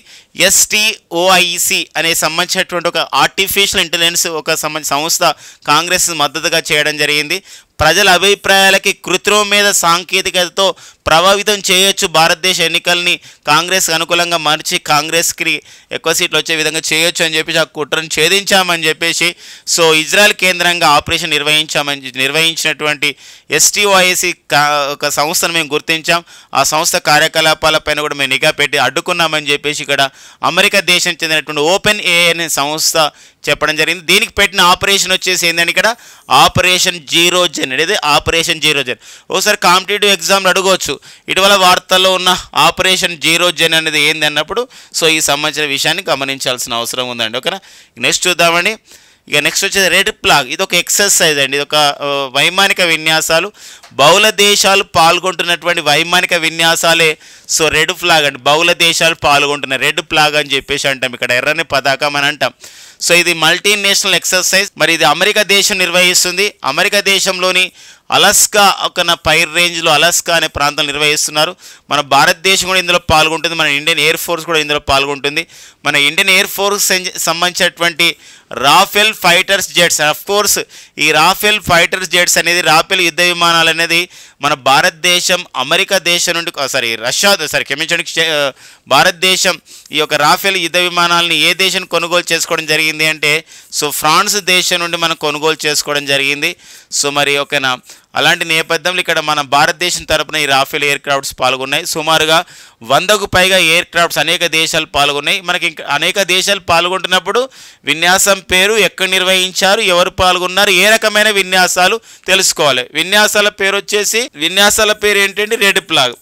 ఎస్టీఓఐసి అనే సంబంధించినటువంటి ఒక ఆర్టిఫిషియల్ ఇంటెలిజెన్స్ ఒక సంబంధ సంస్థ కాంగ్రెస్ మద్దతుగా చేయడం జరిగింది ప్రజల అభిప్రాయాలకి కృత్రిమ మీద సాంకేతికతతో ప్రభావితం చేయొచ్చు భారతదేశ ఎన్నికల్ని కాంగ్రెస్ అనుకూలంగా మార్చి కాంగ్రెస్కి ఎక్కువ సీట్లు వచ్చే విధంగా చేయొచ్చు అని చెప్పేసి ఆ కుట్రను ఛేదించామని చెప్పేసి సో ఇజ్రాయెల్ కేంద్రంగా ఆపరేషన్ నిర్వహించామని నిర్వహించినటువంటి ఎస్టీఓఐసి ఒక సంస్థను మేము గుర్తించాం ఆ సంస్థ కార్యకలాపాలపైన కూడా మేము నిఘా పెట్టి అడ్డుకున్నామని చెప్పేసి ఇక్కడ అమెరికా దేశం చెందినటువంటి ఓపెన్ ఏ అనే సంస్థ చెప్పడం జరిగింది దీనికి పెట్టిన ఆపరేషన్ వచ్చేసి ఏంటంటే ఇక్కడ ఆపరేషన్ జీరో జెన్ అనేది ఆపరేషన్ జీరో జెన్ ఒకసారి కాంపిటేటివ్ ఎగ్జామ్లు అడగవచ్చు ఇటీవల వార్తల్లో ఉన్న ఆపరేషన్ జీరో జెన్ అనేది ఏంది అన్నప్పుడు సో ఈ సంబంధించిన విషయాన్ని గమనించాల్సిన అవసరం ఉందండి ఓకేనా నెక్స్ట్ చూద్దామండి ఇక నెక్స్ట్ వచ్చేది రెడ్ ప్లాగ్ ఇది ఒక ఎక్సర్సైజ్ అండి ఇది ఒక ఆ, వైమానిక విన్యాసాలు బహుళ దేశాలు పాల్గొంటున్నటువంటి వైమానిక విన్యాసాలే సో రెడ్ ఫ్లాగ్ అండి బహుళ దేశాలు పాల్గొంటున్నాయి రెడ్ ప్లాగ్ అని చెప్పేసి అంటాం ఇక్కడ ఎర్రని పతాకం అని అంటాం సో ఇది మల్టీ నేషనల్ ఎక్సర్సైజ్ మరి ఇది అమెరికా దేశం నిర్వహిస్తుంది అమెరికా దేశంలోని అలస్కా ఒక నా పైర్ రేంజ్లో అలస్కా అనే ప్రాంతం నిర్వహిస్తున్నారు మన భారతదేశం కూడా ఇందులో పాల్గొంటుంది మన ఇండియన్ ఎయిర్ ఫోర్స్ కూడా ఇందులో పాల్గొంటుంది మన ఇండియన్ ఎయిర్ ఫోర్స్ సంబంధించినటువంటి Rafale fighters jets of course ఈ రాఫెల్ ఫైటర్స్ జెట్స్ అనేది రాఫెల్ యుద్ధ విమానాలు అనేది మన భారతదేశం అమెరికా దేశం నుండి సారీ రష్యా సారీ క్షమించండి క్ష- భారతదేశం ఈ యొక్క రాఫెల్ యుద్ధ విమానాలని ఏ దేశం కొనుగోలు చేసుకోవడం జరిగింది అంటే సో ఫ్రాన్స్ దేశం నుండి మనం కొనుగోలు చేసుకోవడం జరిగింది సో మరి ఓకేనా అలాంటి నేపథ్యంలో ఇక్కడ మన భారతదేశం తరపున ఈ రాఫెల్ ఎయిర్ క్రాఫ్ట్స్ పాల్గొన్నాయి సుమారుగా వందకు పైగా ఎయిర్ క్రాఫ్ట్స్ అనేక దేశాలు పాల్గొన్నాయి మనకి ఇంకా అనేక దేశాలు పాల్గొంటున్నప్పుడు విన్యాసం పేరు ఎక్కడ నిర్వహించారు ఎవరు పాల్గొన్నారు ఏ రకమైన విన్యాసాలు తెలుసుకోవాలి విన్యాసాల పేరు వచ్చేసి విన్యాసాల పేరు ఏంటంటే రెడ్ ప్లాగ్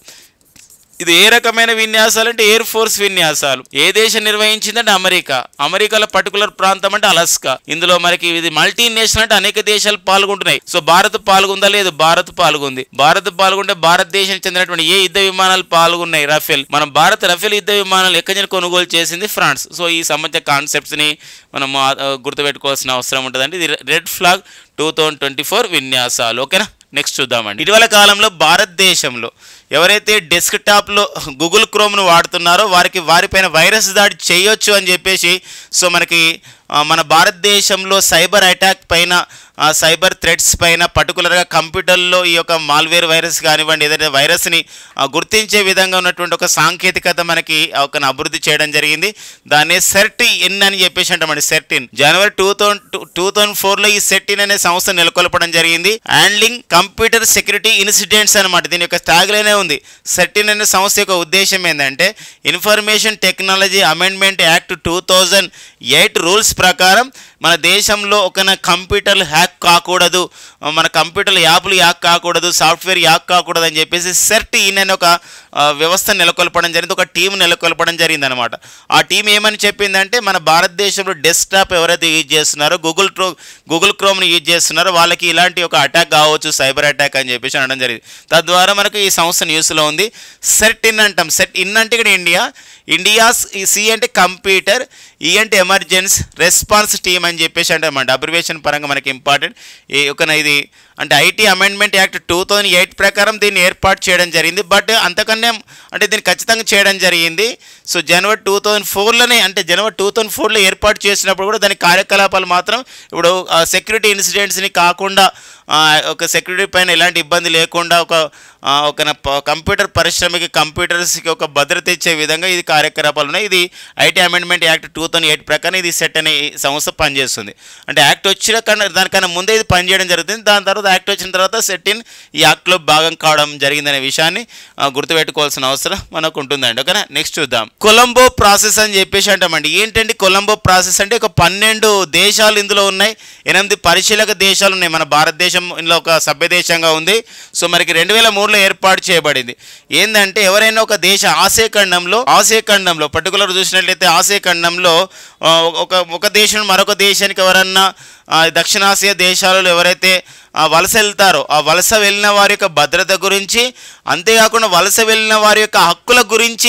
ఇది ఏ రకమైన విన్యాసాలు అంటే ఎయిర్ ఫోర్స్ విన్యాసాలు ఏ దేశం నిర్వహించిందంటే అమెరికా అమెరికాలో పర్టికులర్ ప్రాంతం అంటే అలస్కా ఇందులో మనకి ఇది మల్టీ నేషనల్ అంటే అనేక దేశాలు పాల్గొంటున్నాయి సో భారత్ పాల్గొందా లేదు భారత్ పాల్గొంది భారత్ పాల్గొంటే భారతదేశం చెందినటువంటి ఏ యుద్ధ విమానాలు పాల్గొన్నాయి రఫేల్ మన భారత్ రఫేల్ యుద్ధ విమానాలు ఎక్కడి నుంచి కొనుగోలు చేసింది ఫ్రాన్స్ సో ఈ సంబంధించిన కాన్సెప్ట్స్ ని మనం ఆ, గుర్తుపెట్టుకోవాల్సిన అవసరం ఉంటుందండి ఇది Red Flag two thousand twenty four విన్యాసాలు ఓకేనా నెక్స్ట్ చూద్దామండి ఇటీవల కాలంలో భారతదేశంలో ఎవరైతే డెస్క్ టాప్లో గూగుల్ క్రోమ్ను వాడుతున్నారో వారికి వారిపైన వైరస్ దాడి చేయొచ్చు అని చెప్పేసి సో మనకి ఆ, మన భారతదేశంలో సైబర్ అటాక్ పైన ఆ, సైబర్ థ్రెడ్స్ పైన పర్టికులర్గా కంప్యూటర్లో ఈ యొక్క మాల్వేర్ వైరస్ కానివ్వండి ఏదైతే వైరస్ని ఆ, గుర్తించే విధంగా ఉన్నటువంటి ఒక సాంకేతికత మనకి ఒక అభివృద్ధి చేయడం జరిగింది దాన్ని సెర్ట్ ఇన్ అని చెప్పేసి అంటామండి సెర్ట్ ఇన్ జనవరి టూ థౌసండ్ టూ థౌసండ్ ఫోర్లో ఈ సెట్ ఇన్ అనే సంస్థ నెలకొల్పడం జరిగింది హ్యాండ్లింగ్ కంప్యూటర్ సెక్యూరిటీ ఇన్సిడెంట్స్ అనమాట దీని యొక్క ట్యాగ్లైనే ఉంది సెట్ ఇన్ అనే సంస్థ యొక్క ఉద్దేశం ఏంటంటే information technology amendment act two thousand eight rules ప్రకారం మన దేశంలో ఒక కంప్యూటర్లు హ్యాక్ కాకూడదు మన కంప్యూటర్లు యాప్లు హ్యాక్ కాకూడదు సాఫ్ట్వేర్ హ్యాక్ కాకూడదు అని చెప్పేసి సెర్ట్ ఇన్ అనే ఒక ఆ, వ్యవస్థ నెలకొల్పడం జరిగింది ఒక టీం నెలకొల్పడం జరిగింది అనమాట ఆ టీం ఏమని చెప్పిందంటే మన భారతదేశంలో డెస్క్టాప్ ఎవరైతే యూజ్ చేస్తున్నారో గూగుల్ క్రో గూగుల్ క్రోమ్ని యూజ్ చేస్తున్నారో వాళ్ళకి ఇలాంటి ఒక అటాక్ కావచ్చు సైబర్ అటాక్ అని చెప్పేసి అనడం జరిగింది తద్వారా మనకు ఈ సంస్థ న్యూస్లో ఉంది సెట్ ఇన్ అంటాం సెట్ ఇన్ అంటే ఇక్కడ ఇండియా ఇండియాస్ ఈ సి అంటే కంప్యూటర్ ఈ అంటే ఎమర్జెన్స్ రెస్పాన్స్ టీమ్ అని చెప్పేసి అంటామంట అబ్రివేషన్ పరంగా మనకి ఇంపార్టెంట్ ఈ ఒక ఇది అంటే IT amendment act two thousand eight ప్రకారం దీన్ని ఏర్పాటు చేయడం జరిగింది బట్ అంతకన్నా అంటే దీన్ని ఖచ్చితంగా చేయడం జరిగింది సో జనవరి టూ థౌజండ్ ఫోర్లోనే అంటే జనవరి టూ థౌజండ్ ఫోర్లో ఏర్పాటు చేసినప్పుడు కూడా దాని కార్యకలాపాలు మాత్రం ఇప్పుడు సెక్యూరిటీ ఇన్సిడెంట్స్ని కాకుండా ఆ, ఒక సెక్యూరిటీ పైన ఎలాంటి ఇబ్బంది లేకుండా ఒక ఆ, ఒక నా ప- కంప్యూటర్ పరిశ్రమకి కంప్యూటర్స్కి ఒక భద్రత ఇచ్చే విధంగా ఇది కార్యకలాపాలు ఉన్నాయి ఇది IT amendment act two thousand eight ప్రకారం ఇది సెట్ అనే ఈ సంస్థ పనిచేస్తుంది అంటే యాక్ట్ వచ్చిన కన్నా దానికన్నా ముందే ఇది పనిచేయడం జరుగుతుంది దాని తర్వాత యాక్ట్ వచ్చిన తర్వాత సెట్ ఇన్ ఈ యాక్ట్లో భాగం కావడం జరిగిందనే విషయాన్ని ఆ, గుర్తుపెట్టుకోవాల్సిన అవసరం మనకు ఉంటుందండి ఓకేనా నెక్స్ట్ చూద్దాం కొలంబో ప్రాసెస్ అని చెప్పేసి అంటామండి ఏంటండి కొలంబో ప్రాసెస్ అంటే ఒక పన్నెండు దేశాలు ఇందులో ఉన్నాయి ఎనిమిది పరిశీలక దేశాలు ఉన్నాయి మన భారతదేశం ఇందులో ఒక సభ్య దేశంగా ఉంది సో మనకి రెండు వేల మూడులో ఏర్పాటు చేయబడింది ఏంటంటే ఎవరైనా ఒక దేశ ఆసియా ఖండంలో ఆసియా ఖండంలో పర్టికులర్ చూసినట్లయితే ఆసియా ఖండంలో ఆ, ఒక ఒక దేశం మరొక దేశానికి ఎవరన్నా ఆ, దక్షిణాసియా దేశాలలో ఎవరైతే ఆ, వలస వెళ్తారో ఆ వలస వెళ్ళిన వారి యొక్క భద్రత గురించి అంతేకాకుండా వలస వెళ్ళిన వారి యొక్క హక్కుల గురించి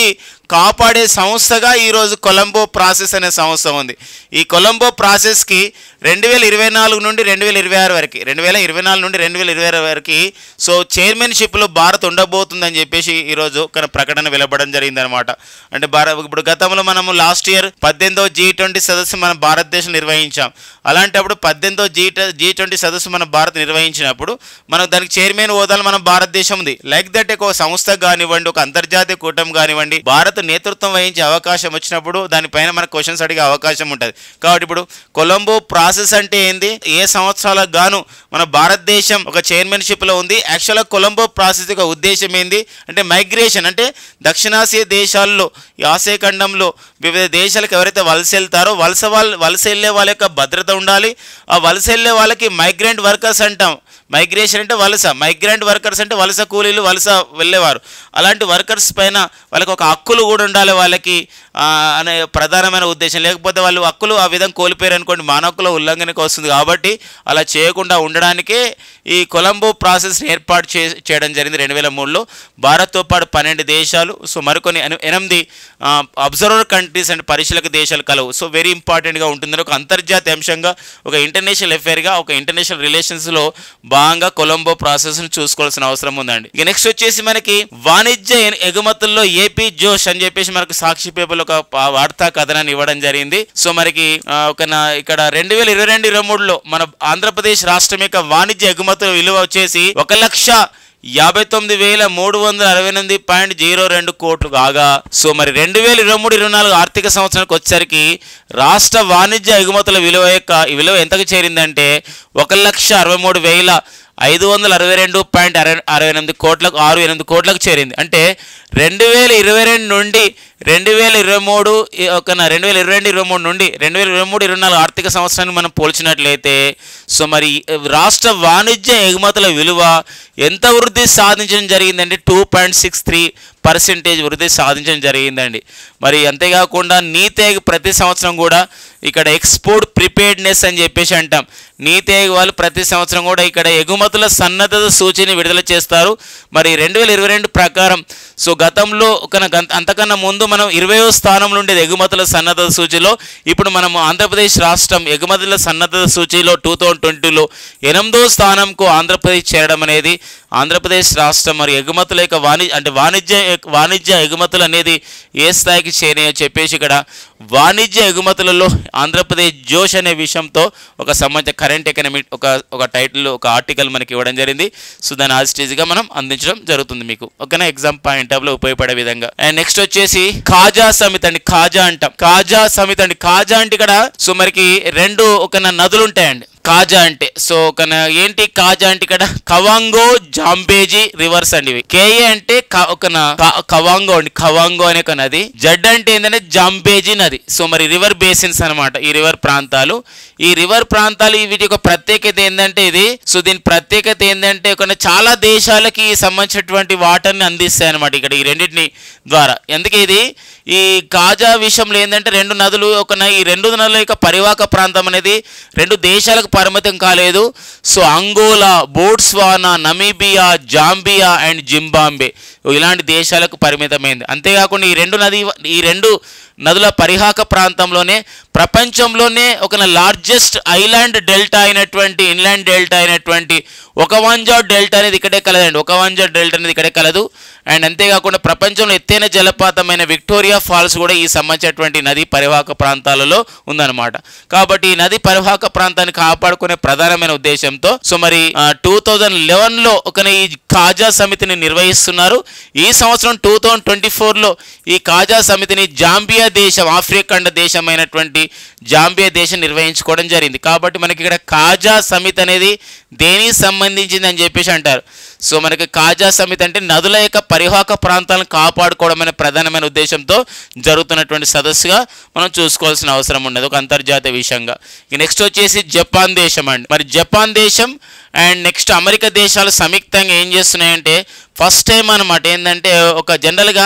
కాపాడే సంస్థగా ఈరోజు కొలంబో ప్రాసెస్ అనే సంస్థ ఉంది ఈ కొలంబో ప్రాసెస్కి రెండు వేల ఇరవై నాలుగు నుండి రెండు వేల ఇరవై ఆరు వరకు రెండు వేల ఇరవై నాలుగు నుండి రెండు వేల ఇరవై ఆరు వరకు సో చైర్మన్షిప్లో భారత్ ఉండబోతుందని చెప్పేసి ఈరోజు ఒక ప్రకటన వెలువడడం జరిగిందనమాట అంటే భారత్ ఇప్పుడు గతంలో మనము లాస్ట్ ఇయర్ పద్దెనిమిదో జీ ట్వంటీ సదస్సు మన భారతదేశం నిర్వహించాం అలాంటప్పుడు పద్దెనిమిదో జీ జీ ట్వంటీ సదస్సు మన భారత్ నిర్వహించినప్పుడు మనకు దానికి చైర్మన్ హోదాలు మన భారతదేశం ఉంది లైక్ దట్ ఒక సంస్థ కానివ్వండి ఒక అంతర్జాతీయ కూటమి కానివ్వండి భారత్ నేతృత్వం వహించే అవకాశం వచ్చినప్పుడు దానిపైన మనకు క్వశ్చన్స్ అడిగే అవకాశం ఉంటుంది కాబట్టి ఇప్పుడు కొలంబో ప్రాసెస్ అంటే ఏంది ఏ సంవత్సరాలకు గాను మన భారతదేశం ఒక చైర్మన్షిప్లో ఉంది యాక్చువల్గా కొలంబో ప్రాసెస్ యొక్క ఉద్దేశం ఏంది అంటే మైగ్రేషన్ అంటే దక్షిణాసియా దేశాల్లో ఈ ఆసియా ఖండంలో వివిధ దేశాలకు ఎవరైతే వలస వెళ్తారో వలస వాళ్ళ వలస వెళ్ళే వాళ్ళ యొక్క భద్రత ఉండాలి ఆ వలస వెళ్ళే వాళ్ళకి మైగ్రెంట్ వర్కర్స్ అంటాం మైగ్రేషన్ అంటే వలస మైగ్రెంట్ వర్కర్స్ అంటే వలస కూలీలు వలస వెళ్ళేవారు అలాంటి వర్కర్స్ పైన వాళ్ళకి ఒక హక్కులు కూడా ఉండాలి వాళ్ళకి ఆ, అనే ప్రధానమైన ఉద్దేశం లేకపోతే వాళ్ళు హక్కులు ఆ విధంగా కోల్పోయారు అనుకోండి మానవ హక్కుల ఉల్లంఘనకు వస్తుంది కాబట్టి అలా చేయకుండా ఉండడానికే ఈ కొలంబో ప్రాసెస్ని ఏర్పాటు చే చేయడం జరిగింది రెండు వేల మూడులో భారత్తో పాటు పన్నెండు దేశాలు సో మరికొన్ని ఎన- ఎనిమిది అబ్జర్వర్ కంట్రీస్ అండ్ పరిశీలక దేశాలు కలవు సో వెరీ ఇంపార్టెంట్గా ఉంటుందని ఒక అంతర్జాతీయ అంశంగా ఒక ఇంటర్నేషనల్ అఫేర్గా ఒక ఇంటర్నేషనల్ రిలేషన్స్లో భాగంగా కొలంబో ప్రాసెస్ను చూసుకోవాల్సిన అవసరం ఉందండి ఇక నెక్స్ట్ వచ్చేసి మనకి వాణిజ్య ఎ- ఎగుమతుల్లో ఏపీ జోష్ అని చెప్పేసి మనకు సాక్షి పేపర్లో ఒక ప- వార్తా కథనాన్ని ఇవ్వడం జరిగింది సో మనకి ఆ, ఒక నా- ఇక్కడ రెండు వేల ఇరవై రెండు ఇరవై మూడులో మన ఆంధ్రప్రదేశ్ రాష్ట్రం యొక్క వాణిజ్య ఎగుమతుల విలువ వచ్చేసి ఒక లక్ష యాభై తొమ్మిది వేల మూడు వందల అరవై ఎనిమిది పాయింట్ జీరో రెండు కోట్లు కాగా సో మరి రెండు వేల ఇరవై మూడు ఇరవై నాలుగు ఆర్థిక సంవత్సరానికి వచ్చేసరికి రాష్ట్ర వాణిజ్య ఎగుమతుల విలువ యొక్క ఈ విలువ ఎంతకు చేరిందంటే ఒక లక్ష అరవై మూడు వేల ఐదు వందల అరవై రెండు పాయింట్ అరవై అరవై ఎనిమిది కోట్లకు ఆరు ఎనిమిది కోట్లకు చేరింది అంటే రెండు వేల ఇరవై రెండు నుండి రెండు వేల ఇరవై మూడు ఈ ఒక నా- రెండు వేల ఇరవై రెండు ఇరవై మూడు నుండి రెండు వేల ఇరవై మూడు ఇరవై నాలుగు ఆర్థిక సంవత్సరాన్ని మనం పోల్చినట్లయితే సో మరి రాష్ట్ర వాణిజ్య ఎగుమతుల విలువ ఎంత వృద్ధి సాధించడం జరిగిందంటే two point six three percentage వృద్ధి సాధించడం జరిగిందండి మరి అంతేకాకుండా నీతి ఆయోగ్ ప్రతి సంవత్సరం కూడా ఇక్కడ ఎక్స్పోర్ట్ ప్రిపేర్డ్నెస్ అని చెప్పేసి అంటాం నీతి ఆయోగ్ వాళ్ళు ప్రతి సంవత్సరం కూడా ఇక్కడ ఎగుమతుల సన్నద్ధత సూచిని విడుదల చేస్తారు మరి రెండు వేల ఇరవై రెండు ప్రకారం సో గతంలో ఒక గంత- అంతకన్నా ముందు మనం ఇరవయో స్థానంలో ఉండేది ఎగుమతుల సన్నద్ధత సూచిలో ఇప్పుడు మనం ఆంధ్రప్రదేశ్ రాష్ట్రం ఎగుమతుల సన్నద్ధత సూచిలో టూ థౌజండ్ ట్వంటీలో ఎనిమిదో స్థానంకు ఆంధ్రప్రదేశ్ చేరడం అనేది ఆంధ్రప్రదేశ్ రాష్ట్రం మరి ఎగుమతుల యొక్క వాణిజ్య అంటే వాణిజ్య వాణిజ్య ఎగుమతులు అనేది ఏ స్థాయికి చేరినాయో చెప్పేసి ఇక్కడ వాణిజ్య ఎగుమతులలో ఆంధ్రప్రదేశ్ జోష్ అనే విషయంతో ఒక సంబంధించిన కరెంట్ ఎకనమీ ఒక ఒక టైటిల్ ఒక ఆర్టికల్ మనకి ఇవ్వడం జరిగింది సో దాని ఆస్టేజ్గా మనం అందించడం జరుగుతుంది మీకు ఓకేనా ఎగ్జామ్ పాయింట్ ఆఫ్ లో ఉపయోగపడే విధంగా అండ్ నెక్స్ట్ వచ్చేసి ఖాజా సమితి అండి ఖాజా అంటాం ఖాజా సమితి అండి ఖాజా అంటే ఇక్కడ సో మనకి రెండు ఒక నదులు ఉంటాయండి కాజా అంటే సో ఒక న- ఏంటి కాజా అంటే ఇక్కడ కవాంగో జాంబేజీ రివర్స్ అండి ఇవి కేఏ అంటే క- ఒక న- క- కవాంగో అండి కవాంగో అనే ఒక నది జడ్ అంటే ఏంటంటే జాంబేజీ నది సో మరి రివర్ బేసిన్స్ అన్నమాట ఈ రివర్ ప్రాంతాలు ఈ రివర్ ప్రాంతాలు ఈ వీటి యొక్క ప్రత్యేకత ఏంటంటే ఇది సో దీని ప్రత్యేకత ఏంటంటే ఒక చాలా దేశాలకి సంబంధించినటువంటి వాటర్ని అందిస్తాయి అనమాట ఇక్కడ ఈ రెండింటిని ద్వారా ఎందుకు ఇది ఈ కాజా విషయంలో ఏంటంటే రెండు నదులు ఒక న- ఈ రెండు నదుల యొక్క పరివాహక ప్రాంతం అనేది రెండు దేశాలకు పరిమితం కాలేదు so Angola Botswana Namibia Zambia and Zimbabwe ఇలాంటి దేశాలకు పరిమితమైంది అంతేకాకుండా ఈ రెండు నది ఈ రెండు నదుల పరిహాక ప్రాంతంలోనే ప్రపంచంలోనే ఒక లార్జెస్ట్ ఐలాండ్ డెల్టా అయినటువంటి ఇన్లాండ్ డెల్టా అయినటువంటి ఒక వంజా డెల్టా అనేది ఇక్కడే కలదండి ఒక వంజా డెల్టా అనేది ఇక్కడే కలదు అండ్ అంతేకాకుండా ప్రపంచంలో ఎత్తైన జలపాతమైన విక్టోరియా ఫాల్స్ కూడా ఈ సంబంధించినటువంటి నది పరివాహక ప్రాంతాలలో ఉందన్నమాట కాబట్టి ఈ నది పరివాహక ప్రాంతాన్ని కాపాడుకునే ప్రధానమైన ఉద్దేశంతో సో మరి టూ థౌజండ్ లెవెన్లో ఒక ఈ కాజా సమితిని నిర్వహిస్తున్నారు ఈ సంవత్సరం టూ థౌజండ్ ట్వంటీ ఫోర్లో ఈ కాజా సమితిని జాంబియా దేశం ఆఫ్రికా ఖండ దేశమైనటువంటి జాంబియా దేశం నిర్వహించుకోవడం జరిగింది కాబట్టి మనకి ఇక్కడ కాజా సమితి అనేది దేనికి సంబంధించింది అని చెప్పేసి అంటారు సో మనకి కాజా సమితి అంటే నదుల యొక్క పరివాహక ప్రాంతాలను కాపాడుకోవడం అనే ప్రధానమైన ఉద్దేశంతో జరుగుతున్నటువంటి సదస్సుగా మనం చూసుకోవాల్సిన అవసరం ఉన్నది ఒక అంతర్జాతీయ విషయంగా ఇక నెక్స్ట్ వచ్చేసి జపాన్ దేశం అండి మరి జపాన్ దేశం అండ్ నెక్స్ట్ అమెరికా దేశాలు సంయుక్తంగా ఏం చేస్తున్నాయంటే ఫస్ట్ టైం అనమాట ఏంటంటే ఒక జనరల్గా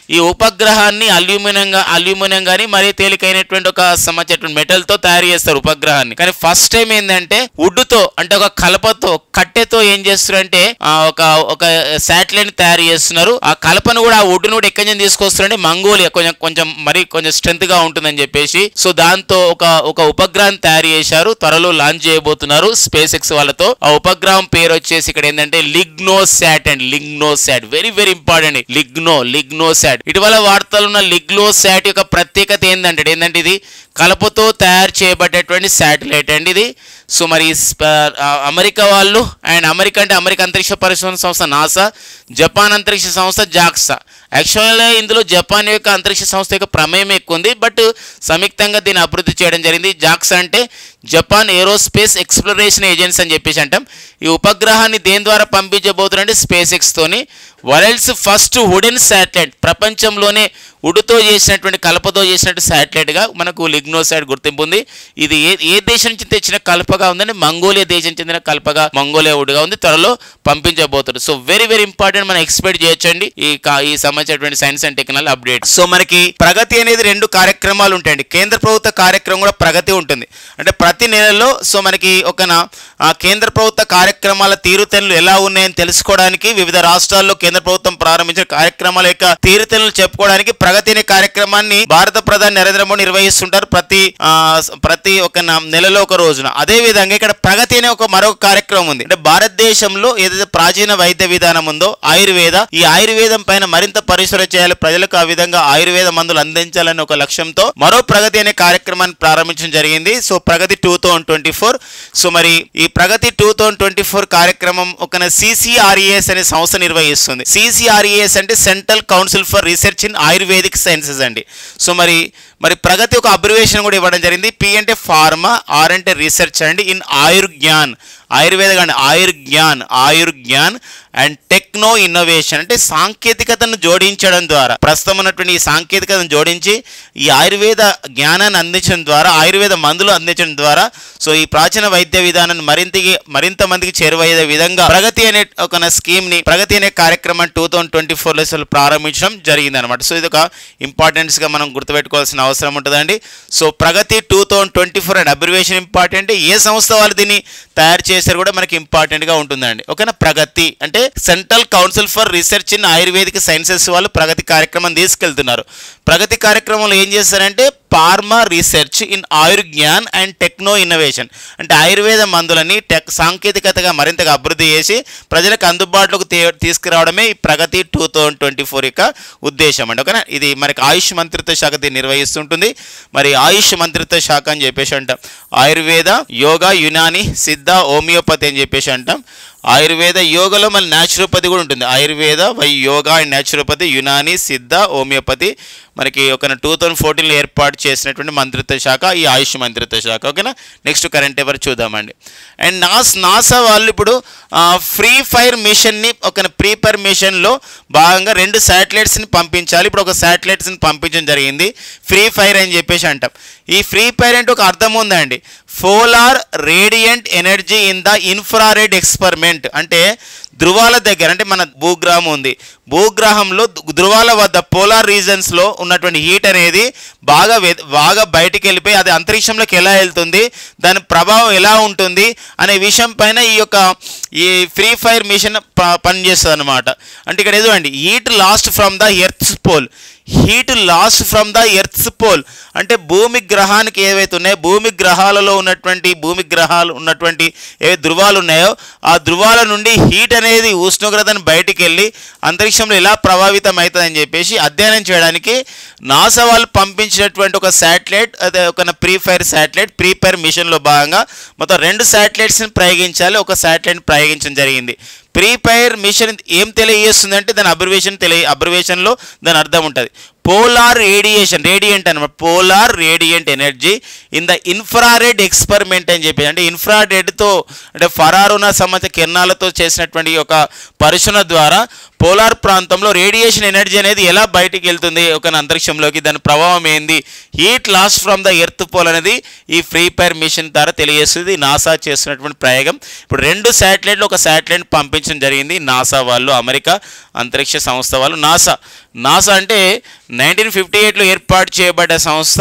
ఈ ఉపగ్రహాన్ని అల్యూమినియం అల్యూమినియం కానీ మరీ తేలికైనటువంటి ఒక సంబంధించినటువంటి మెటల్ తో తయారు చేస్తారు ఉపగ్రహాన్ని కానీ ఫస్ట్ టైం ఏంటంటే వుడ్తో అంటే ఒక కలపతో కట్టెతో ఏం చేస్తారంటే ఆ, ఒక ఒక శాటిలైట్ తయారు చేస్తున్నారు ఆ కలపను కూడా ఆ వుడ్ను కూడా ఎక్కడి నుంచి తీసుకొస్తారంటే మంగోలియా కొంచెం కొంచెం మరి కొంచెం స్ట్రెంత్ గా ఉంటుందని చెప్పేసి సో దాంతో ఒక ఒక ఉపగ్రహం తయారు చేశారు త్వరలో లాంచ్ చేయబోతున్నారు స్పేస్ ఎక్స్ వాళ్ళతో ఆ ఉపగ్రహం పేరు వచ్చేసి ఇక్కడ ఏంటంటే LignoSat and LignoSat very very important Ligno LignoSat ఇటీవల వార్తలు ఉన్న లిగ్నో శాట్ యొక్క ప్రత్యేకత ఏంటంటే ఏంటంటే ఇది కలపతో తయారు చేయబడేటువంటి శాటిలైట్ అండి ఇది సో మరి స్ప- ఆ, అమెరికా వాళ్ళు అండ్ అమెరికా అంటే అమెరికా అంతరిక్ష పరిశోధన సంస్థ నాసా జపాన్ అంతరిక్ష సంస్థ జాక్సా యాక్చువల్గా ఇందులో జపాన్ యొక్క అంతరిక్ష సంస్థ యొక్క ప్రమేయం ఎక్కువ ఉంది బట్ సంయుక్తంగా దీన్ని అభివృద్ధి చేయడం జరిగింది జాక్సా అంటే జపాన్ ఏరోస్పేస్ ఎక్స్ప్లోరేషన్ ఏజెన్సీ అని చెప్పేసి అంటాం ఈ ఉపగ్రహాన్ని దేని ద్వారా పంపించబోతున్నారంటే స్పేస్ ఎక్స్తోని వరల్డ్స్ ఫస్ట్ వుడెన్ శాటిలైట్ ప్రపంచంలోనే ఉడుతో చేసినటువంటి కలపతో చేసినట్టు శాటిలైట్గా మనకు లిగ్నోసైడ్ గుర్తింపు ఉంది ఇది ఏ ఏ దేశం నుంచి తెచ్చిన కలపగా ఉందంటే మంగోలియా దేశం చెందిన కలపగా మంగోలియా వుడ్గా ఉంది త్వరలో పంపించబోతుంది సో వెరీ వెరీ ఇంపార్టెంట్ మనం ఎక్స్పెక్ట్ చేయొచ్చండి ఈ కా- ఈ సంబంధించినటువంటి science and technology update so మనకి ప్రగతి అనేది రెండు కార్యక్రమాలు ఉంటాయండి కేంద్ర ప్రభుత్వ కార్యక్రమం కూడా ప్రగతి ఉంటుంది అంటే ప్రతి నెలలో సో మనకి ఒక నా- ఆ కేంద్ర ప్రభుత్వ కార్యక్రమాల తీరుతెన్నులు ఎలా ఉన్నాయని తెలుసుకోవడానికి వివిధ రాష్ట్రాల్లో కేంద్ర ప్రభుత్వం ప్రారంభించిన కార్యక్రమాల యొక్క తీరుతెన్నులు చెప్పుకోవడానికి ప్రగతి అనే కార్యక్రమాన్ని భారత ప్రధాని నరేంద్ర మోడీ నిర్వహిస్తుంటారు ప్రతి ఆ, స- ప్రతి ఒక నా- నెలలో ఒక రోజున అదే విధంగా ఇక్కడ ప్రగతి అనే ఒక మరొక కార్యక్రమం ఉంది అంటే భారతదేశంలో ఏదైతే ప్రాచీన వైద్య విధానం ఉందో ఆయుర్వేద ఈ ఆయుర్వేదం పైన మరింత పరిశోధన చేయాలి ప్రజలకు ఆ విధంగా ఆయుర్వేద మందులు అందించాలని ఒక లక్ష్యంతో మరో ప్రగతి అనే కార్యక్రమాన్ని ప్రారంభించడం జరిగింది so Pragati two thousand twenty four so మరి ఈ Pragati two thousand twenty four కార్యక్రమం ఒక సిసిఆర్ఈఎస్ అనే సంస్థ నిర్వహిస్తుంది సిసిఆర్ఈఎస్ అంటే Central Council for Research in Ayurvedic Sciences అండి సో మరి మరి ప్రగతి ఒక అబ్రివేషన్ కూడా ఇవ్వడం జరిగింది పి అంటే ఫార్మా ఆర్ అంటే రీసెర్చ్ అండి ఇన్ ఆయుర్జ్ఞాన్ ఆయుర్వేద కానీ Ayurgyan Ayurgyan and techno innovation అంటే సాంకేతికతను జోడించడం ద్వారా ప్రస్తుతం ఉన్నటువంటి ఈ సాంకేతికతను జోడించి ఈ ఆయుర్వేద జ్ఞానాన్ని అందించడం ద్వారా ఆయుర్వేద మందులు అందించడం ద్వారా సో ఈ ప్రాచీన వైద్య విధానాన్ని మరింతకి మరింత మందికి చేరువయ్యే విధంగా ప్రగతి అనే ఒక స్కీమ్ ని ప్రగతి అనే కార్యక్రమం టూ థౌజండ్ ట్వంటీ ఫోర్ లో ప్రారంభించడం జరిగింది అనమాట సో ఇది ఒక ఇంపార్టెన్స్ గా మనం గుర్తుపెట్టుకోవాల్సిన అవసరం ఉంటుందండి so Pragati two thousand twenty four and abbreviation important ఏ సంస్థ వాళ్ళు దీన్ని తయారు చేశారు కూడా మనకి ఇంపార్టెంట్ గా ఉంటుందండి ఓకేనా ప్రగతి అంటే Central Council for Research in Ayurvedic Sciences వాళ్ళు ప్రగతి కార్యక్రమం తీసుకెళ్తున్నారు ప్రగతి కార్యక్రమంలో ఏం చేస్తారంటే pharma research in Ayurgyan and techno innovation అంటే ఆయుర్వేద మందులని టెక్ సాంకేతికతగా మరింతగా అభివృద్ధి చేసి ప్రజలకు అందుబాటులోకి తీ- తీసుకురావడమే ఈ Pragati two thousand twenty four యొక్క ఉద్దేశం అండి ఓకేనా ఇది మనకి ఆయుష్ మంత్రిత్వ శాఖ దీన్ని నిర్వహిస్తుంటుంది మరి ఆయుష్ మంత్రిత్వ శాఖ అని చెప్పేసి అంటాం ఆయుర్వేద యోగా యునాని సిద్ధ హోమియోపతి అని చెప్పేసి అంటాం ఆయుర్వేద యోగలో మన న్యాచురోపతి కూడా ఉంటుంది ఆయుర్వేద వై yoga and naturopathy Unani Siddha homeopathy మనకి ఒక టూ థౌజండ్ ఫోర్టీన్లో ఏర్పాటు చేసినటువంటి మంత్రిత్వ శాఖ ఈ ఆయుష్ మంత్రిత్వ శాఖ ఓకేనా నెక్స్ట్ కరెంట్ ఎవరు చూద్దామండి అండ్ నాస్ నాసా వాళ్ళు ఇప్పుడు ఫ్రీ ఫైర్ మిషన్ని ఒక ప్రీ ఫైర్ మిషన్లో భాగంగా రెండు శాటిలైట్స్ని పంపించాలి ఇప్పుడు ఒక శాటిలైట్స్ని పంపించడం జరిగింది ఫ్రీ ఫైర్ అని చెప్పేసి అంటాం ఈ ఫ్రీ ఫైర్ అంటే ఒక అర్థం ఉందండి polar radiant energy in the infrared experiment అంటే ధృవాల దగ్గర అంటే మన భూగ్రహం ఉంది భూగ్రహంలో ధృవాల వద్ద పోలార్ రీజన్స్లో ఉన్నటువంటి హీట్ అనేది బాగా వె- బాగా బయటికి వెళ్ళిపోయి అది అంతరిక్షంలోకి ఎలా వెళ్తుంది దాని ప్రభావం ఎలా ఉంటుంది అనే విషయం పైన ఈ యొక్క ఈ ఫ్రీ ఫైర్ మిషన్ ప- పనిచేస్తుంది అనమాట అంటే ఇక్కడ ఏదో అండి heat lost from the Earth's pole heat lost from the Earth's pole అంటే భూమి గ్రహానికి ఏవైతే ఉన్నాయో భూమి గ్రహాలలో ఉన్నటువంటి భూమి గ్రహాలు ఉన్నటువంటి ఏ ధృవాలు ఉన్నాయో ఆ ధృవాల నుండి హీట్ అనేది ఉష్ణోగ్రతను బయటికి వెళ్ళి అంతరిక్షంలో ఎలా ప్రభావితం అవుతుందని చెప్పేసి అధ్యయనం చేయడానికి నాసా వాళ్ళు పంపించినటువంటి ఒక శాటిలైట్ అదే ఒక PREFIRE satellite PREFIRE మిషన్లో భాగంగా మొత్తం రెండు శాటిలైట్స్ని ప్రయోగించాలి ఒక శాటిలైట్ ప్రయోగించడం జరిగింది ప్రీ ఫైర్ మిషన్ ఏం తెలియజేస్తుంది అంటే దాని అబ్రివేషన్ తెలియ అబ్రివేషన్లో దాని అర్థం ఉంటుంది పోలార్ రేడియేషన్ రేడియంట్ అనమాట polar radiant energy in the infrared experiment అని చెప్పి అంటే ఇన్ఫ్రారెడ్తో అంటే ఫరారున సంబంధించిన కిరణాలతో చేసినటువంటి ఒక పరిశోధన ద్వారా పోలార్ ప్రాంతంలో రేడియేషన్ ఎనర్జీ అనేది ఎలా బయటికి వెళ్తుంది ఒక అంతరిక్షంలోకి దాని ప్రభావం ఏంది heat lost from the Earth pole అనేది ఈ ఫ్రీ ఫైర్ మిషన్ ద్వారా తెలియజేస్తుంది నాసా చేస్తున్నటువంటి ప్రయోగం ఇప్పుడు రెండు శాటిలైట్లు ఒక శాటిలైట్ పంపించడం జరిగింది నాసా వాళ్ళు అమెరికా అంతరిక్ష సంస్థ వాళ్ళు నాసా నాసా అంటే నైన్టీన్ ఫిఫ్టీ ఎయిట్లో ఏర్పాటు చేయబడ్డ సంస్థ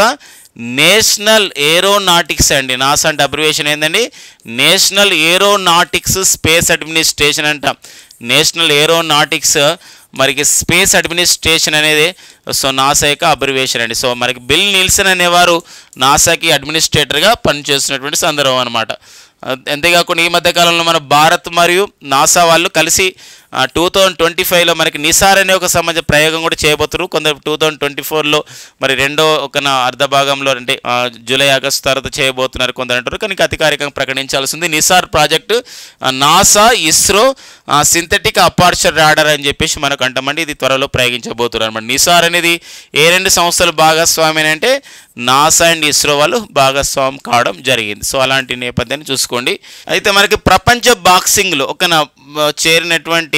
నేషనల్ ఏరోనాటిక్స్ అండి నాసా అంటే అబ్రివేషన్ ఏంటండి నేషనల్ ఏరోనాటిక్స్ స్పేస్ అడ్మినిస్ట్రేషన్ అంట నేషనల్ ఏరోనాటిక్స్ మరికి స్పేస్ అడ్మినిస్ట్రేషన్ అనేది సో నాసా యొక్క అబ్రివేషన్ అండి సో మనకి బిల్ నిల్సన్ అనేవారు నాసాకి అడ్మినిస్ట్రేటర్గా పనిచేస్తున్నటువంటి సందర్భం అనమాట అంతేకాకుండా ఈ మధ్య కాలంలో మన భారత్ మరియు నాసా వాళ్ళు కలిసి టూ థౌజండ్ ట్వంటీ ఫైవ్లో మనకి నిసార్ అనే ఒక సంబంధించిన ప్రయోగం కూడా చేయబోతున్నారు కొందరు టూ థౌజండ్ ట్వంటీ ఫోర్లో మరి రెండో ఒక నా అర్ధ భాగంలో అంటే ఆ, జూలై ఆగస్టు తర్వాత చేయబోతున్నారు కొందరు అంటారు కానీ ఇంకా అధికారికంగా ప్రకటించాల్సి ఉంది నిసార్ ప్రాజెక్టు ఆ, నాసా ఇస్రో ఆ, సింథటిక్ అపార్చర్ రాడర్ అని చెప్పేసి మనకు అంటామండి ఇది త్వరలో ప్రయోగించబోతున్నారు అనమాట నిసార్ అనేది ఏ రెండు సంస్థలు భాగస్వామి అంటే నాసా అండ్ ఇస్రో వాళ్ళు భాగస్వామి కావడం జరిగింది సో అలాంటి నేపథ్యాన్ని చూసుకోండి అయితే మనకి ప్రపంచ బాక్సింగ్లో ఒక నా చేరినటువంటి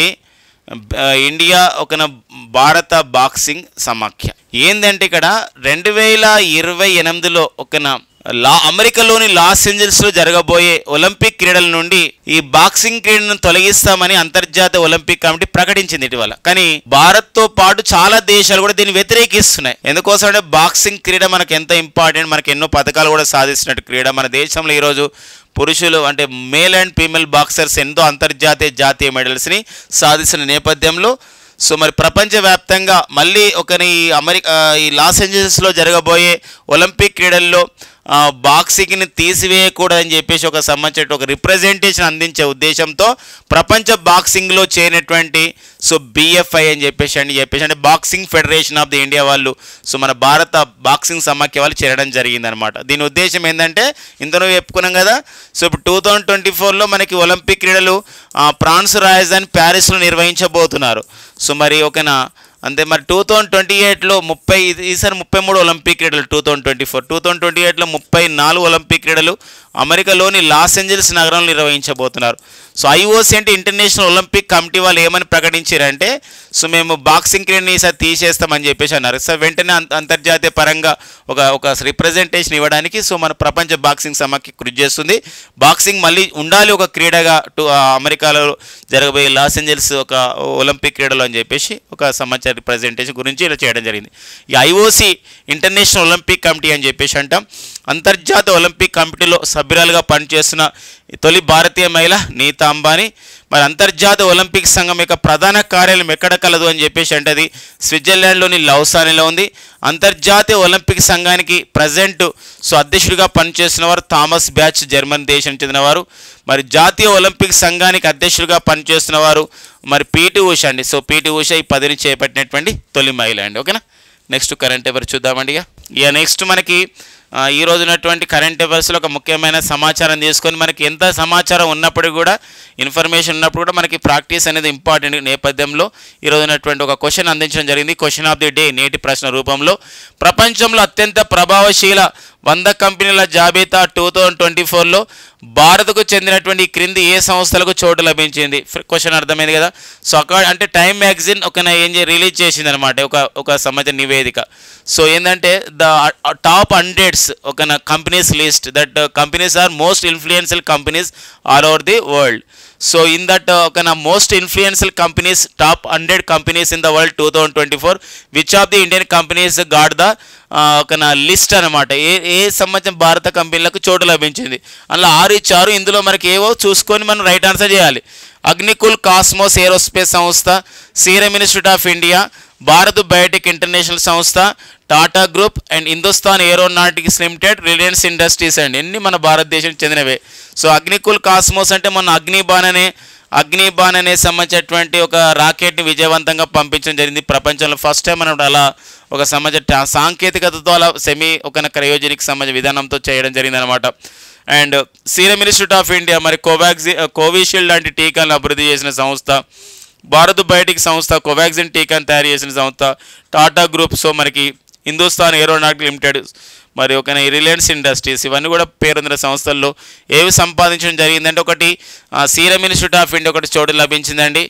ఆ, ఇండియా ఒక నా భారత బాక్సింగ్ సమాఖ్య ఏంటంటే ఇక్కడ రెండు వేల ఇరవై ఎనిమిదిలో ఒక నా లా అమెరికాలోని లాస్ ఏంజల్స్లో జరగబోయే ఒలింపిక్ క్రీడల నుండి ఈ బాక్సింగ్ క్రీడను తొలగిస్తామని అంతర్జాతీయ ఒలింపిక్ కమిటీ ప్రకటించింది ఇటీవల కానీ భారత్తో పాటు చాలా దేశాలు కూడా దీన్ని వ్యతిరేకిస్తున్నాయి ఎందుకోసం అంటే బాక్సింగ్ క్రీడ మనకు ఎంత ఇంపార్టెంట్ మనకి ఎన్నో పథకాలు కూడా సాధిస్తున్నట్టు క్రీడ మన దేశంలో ఈరోజు పురుషులు అంటే మేల్ అండ్ ఫీమేల్ బాక్సర్స్ ఎంతో అంతర్జాతీయ జాతీయ మెడల్స్ని సాధిస్తున్న నేపథ్యంలో సో మరి ప్రపంచవ్యాప్తంగా మళ్ళీ ఒకని ఈ అమెరికా ఈ లాస్ ఏంజల్స్లో జరగబోయే ఒలింపిక్ క్రీడల్లో ఆ, బాక్సింగ్ని తీసివేయకూడదని చెప్పేసి ఒక సంబంధించిన ఒక రిప్రజెంటేషన్ అందించే ఉద్దేశంతో ప్రపంచ బాక్సింగ్లో చేరినటువంటి సో బిఎఫ్ఐ అని చెప్పేసి అని చెప్పేసి అంటే Boxing Federation of the India వాళ్ళు సో మన భారత బాక్సింగ్ సమాఖ్య వాళ్ళు చేరడం జరిగిందనమాట దీని ఉద్దేశం ఏంటంటే ఇంతలో చెప్పుకున్నాం కదా సో ఇప్పుడు టూ థౌజండ్ ట్వంటీ ఫోర్లో మనకి ఒలింపిక్ క్రీడలు ఆ, ఫ్రాన్స్ రాజధాని ప్యారిస్లో నిర్వహించబోతున్నారు సో మరి ఒకనా అంతే మరి టూ థౌజండ్ ట్వంటీ ఎయిట్లో ముప్పై ఇది- ఈసారి ముప్పై మూడు ఒలింపిక్ క్రీడలు two thousand twenty four two thousand twenty ఎయిట్లో ముప్పై నాలుగు ఒలింపిక్ క్రీడలు అమెరికాలోని లాస్ ఏంజల్స్ నగరంలో నిర్వహించబోతున్నారు సో ఐఓసి అంటే ఇంటర్నేషనల్ ఒలింపిక్ కమిటీ వాళ్ళు ఏమని ప్రకటించారంటే సో మేము బాక్సింగ్ క్రీడని ఈసారి తీసేస్తామని చెప్పేసి అన్నారు సో వెంటనే అంత- అంతర్జాతీయ పరంగా ఒక ఒక రిప్రజెంటేషన్ ఇవ్వడానికి సో మన ప్రపంచ బాక్సింగ్ సమాఖ్య కృషి చేస్తుంది బాక్సింగ్ మళ్ళీ ఉండాలి ఒక క్రీడగా టు ఆ అమెరికాలో జరగబోయే లాస్ ఏంజల్స్ ఒక ఒలింపిక్ క్రీడలు అని చెప్పేసి ఒక సమాచార రిప్రజెంటేషన్ గురించి ఇలా చేయడం జరిగింది ఈ ఐఓసి ఇంటర్నేషనల్ ఒలింపిక్ కమిటీ అని చెప్పేసి అంటాం అంతర్జాతీయ ఒలింపిక్ కమిటీలో సభ్యురాలుగా పనిచేస్తున్న ఈ తొలి భారతీయ మహిళ నీతా అంబానీ మరి అంతర్జాతీయ ఒలింపిక్ సంఘం యొక్క ప్రధాన కార్యాలయం ఎక్కడ కలదు అని చెప్పేసి అంటే అది స్విట్జర్లాండ్లోని లౌసానిలో ఉంది అంతర్జాతీయ ఒలింపిక్ సంఘానికి ప్రజెంట్ సో అధ్యక్షుడిగా పనిచేస్తున్న వారు థామస్ బ్యాచ్ జర్మన్ దేశం చెందినవారు మరి జాతీయ ఒలింపిక్ సంఘానికి అధ్యక్షుడిగా పనిచేస్తున్న వారు మరి పీటీ ఉష అండి సో పీటీ ఉష ఈ పదవిని చేపట్టినటువంటి తొలి మహిళ అండి ఓకేనా నెక్స్ట్ కరెంట్ ఎవరు చూద్దామండి ఇక ఇక నెక్స్ట్ మనకి ఆ, ఈ రోజు ఉన్నటువంటి కరెంట్ అఫైర్స్లో ఒక ముఖ్యమైన సమాచారం తీసుకొని మనకి ఎంత సమాచారం ఉన్నప్పుడు కూడా ఇన్ఫర్మేషన్ ఉన్నప్పుడు కూడా మనకి ప్రాక్టీస్ అనేది ఇంపార్టెంట్ నేపథ్యంలో ఈ రోజు ఉన్నటువంటి ఒక క్వశ్చన్ అందించడం జరిగింది క్వశ్చన్ ఆఫ్ ది డే నేటి ప్రశ్న రూపంలో ప్రపంచంలో అత్యంత ప్రభావశీల వంద కంపెనీల జాబితా టూ థౌజండ్ ట్వంటీ ఫోర్లో భారత్కు చెందినటువంటి ఈ క్రింది ఏ సంస్థలకు చోటు లభించింది క్వశ్చన్ అర్థమైంది కదా సో అక్కడ అంటే టైమ్ మ్యాగజైన్ ఒక ఏం చే- రిలీజ్ చేసింది అనమాట ఒక ఒక సంబంధించిన నివేదిక సో ఏంటంటే ద టాప్ హండ్రెడ్స్ ఒక companies list that companies are most influential companies all over the world so in that ఒక most influential companies top hundred companies in the world two thousand twenty four which of the Indian companies got the ఒక నా list అనమాట ఏ ఏ సంబంధించిన భారత కంపెనీలకు చోటు లభించింది అందులో ఆరు ఇచ్చారు ఇందులో మనకి ఏవో చూసుకొని మనం రైట్ ఆన్సర్ చేయాలి అగ్నికుల్ కాస్మోస్ ఏరోస్పేస్ సంస్థ Serum Institute of India Bharat Biotech International సంస్థ Tata Group and Hindustan Aeronautics Limited Reliance Industries అండి ఎన్ని మన భారతదేశానికి చెందినవే సో అగ్నికుల్ కాస్మోస్ అంటే మన అగ్నిబాన్ అనే అగ్నిబాన్ అనే సంబంధించినటువంటి ఒక రాకెట్ని విజయవంతంగా పంపించడం జరిగింది ప్రపంచంలో ఫస్ట్ టైం మనం అలా ఒక సంబంధించిన సాంకేతికతతో అలా సెమీ ఒక క్రయోజనిక్ సంబంధించిన విధానంతో చేయడం జరిగింది అనమాట and Serum Institute of India మరి కోవాక్సి కోవిషీల్డ్ లాంటి టీకాలను అభివృద్ధి చేసిన సంస్థ భారత్ బయోటిక్ సంస్థ కోవాక్సిన్ టీకాను తయారు చేసిన సంస్థ టాటా గ్రూప్ సో మనకి హిందుస్థాన్ ఏరోనాటిక్ లిమిటెడ్ మరి ఒక రిలయన్స్ ఇండస్ట్రీస్ ఇవన్నీ కూడా పేరొందిన సంస్థల్లో ఏవి సంపాదించడం జరిగిందంటే ఒకటి ఆ, సీరం ఇన్స్టిట్యూట్ ఆఫ్ ఇండియా ఒకటి చోటు లభించిందండి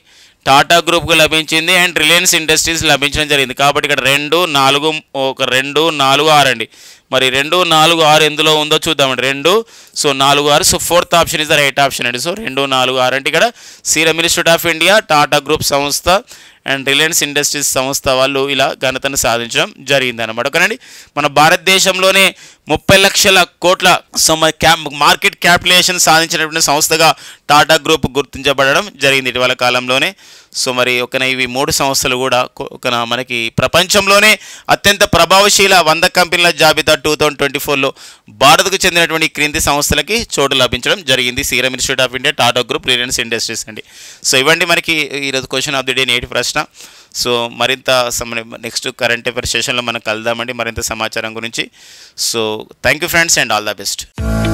టాటా గ్రూప్కు లభించింది అండ్ రిలయన్స్ ఇండస్ట్రీస్ లభించడం జరిగింది కాబట్టి ఇక్కడ రెండు నాలుగు ఒక రెండు నాలుగు ఆరు అండి మరి రెండు నాలుగు ఆరు ఎందులో ఉందో చూద్దామండి రెండు సో నాలుగు ఆరు so fourth option is the right option అండి సో రెండు నాలుగు ఆరు అంటే ఇక్కడ Serum Institute of India Tata Group సంస్థ అండ్ రిలయన్స్ ఇండస్ట్రీస్ సంస్థ వాళ్ళు ఇలా ఘనతను సాధించడం జరిగింది అనమాట ఓకేనండి మన భారతదేశంలోనే ముప్పై లక్షల కోట్ల సో మన క్యా మార్కెట్ క్యాపిటలేషన్ సాధించినటువంటి సంస్థగా టాటా గ్రూప్ గుర్తించబడడం జరిగింది ఇటీవల కాలంలోనే సో మరి ఒకన ఇవి మూడు సంస్థలు కూడా కొ- ఒకన మనకి ప్రపంచంలోనే అత్యంత ప్రభావశీల వంద కంపెనీల జాబితా టూ థౌజండ్ ట్వంటీ ఫోర్లో భారత్కు చెందినటువంటి క్రింది సంస్థలకి చోటు లభించడం జరిగింది Serum Institute of India Tata Group Reliance Industries అండి సో ఇవ్వండి మనకి ఈరోజు క్వశ్చన్ ఆఫ్ ది డే నేటి ప్రశ్న సో మరింత నెక్స్ట్ కరెంట్ అఫేర్ సెషన్లో మనం కలుద్దామండి మరింత సమాచారం గురించి so thank you friends and all the best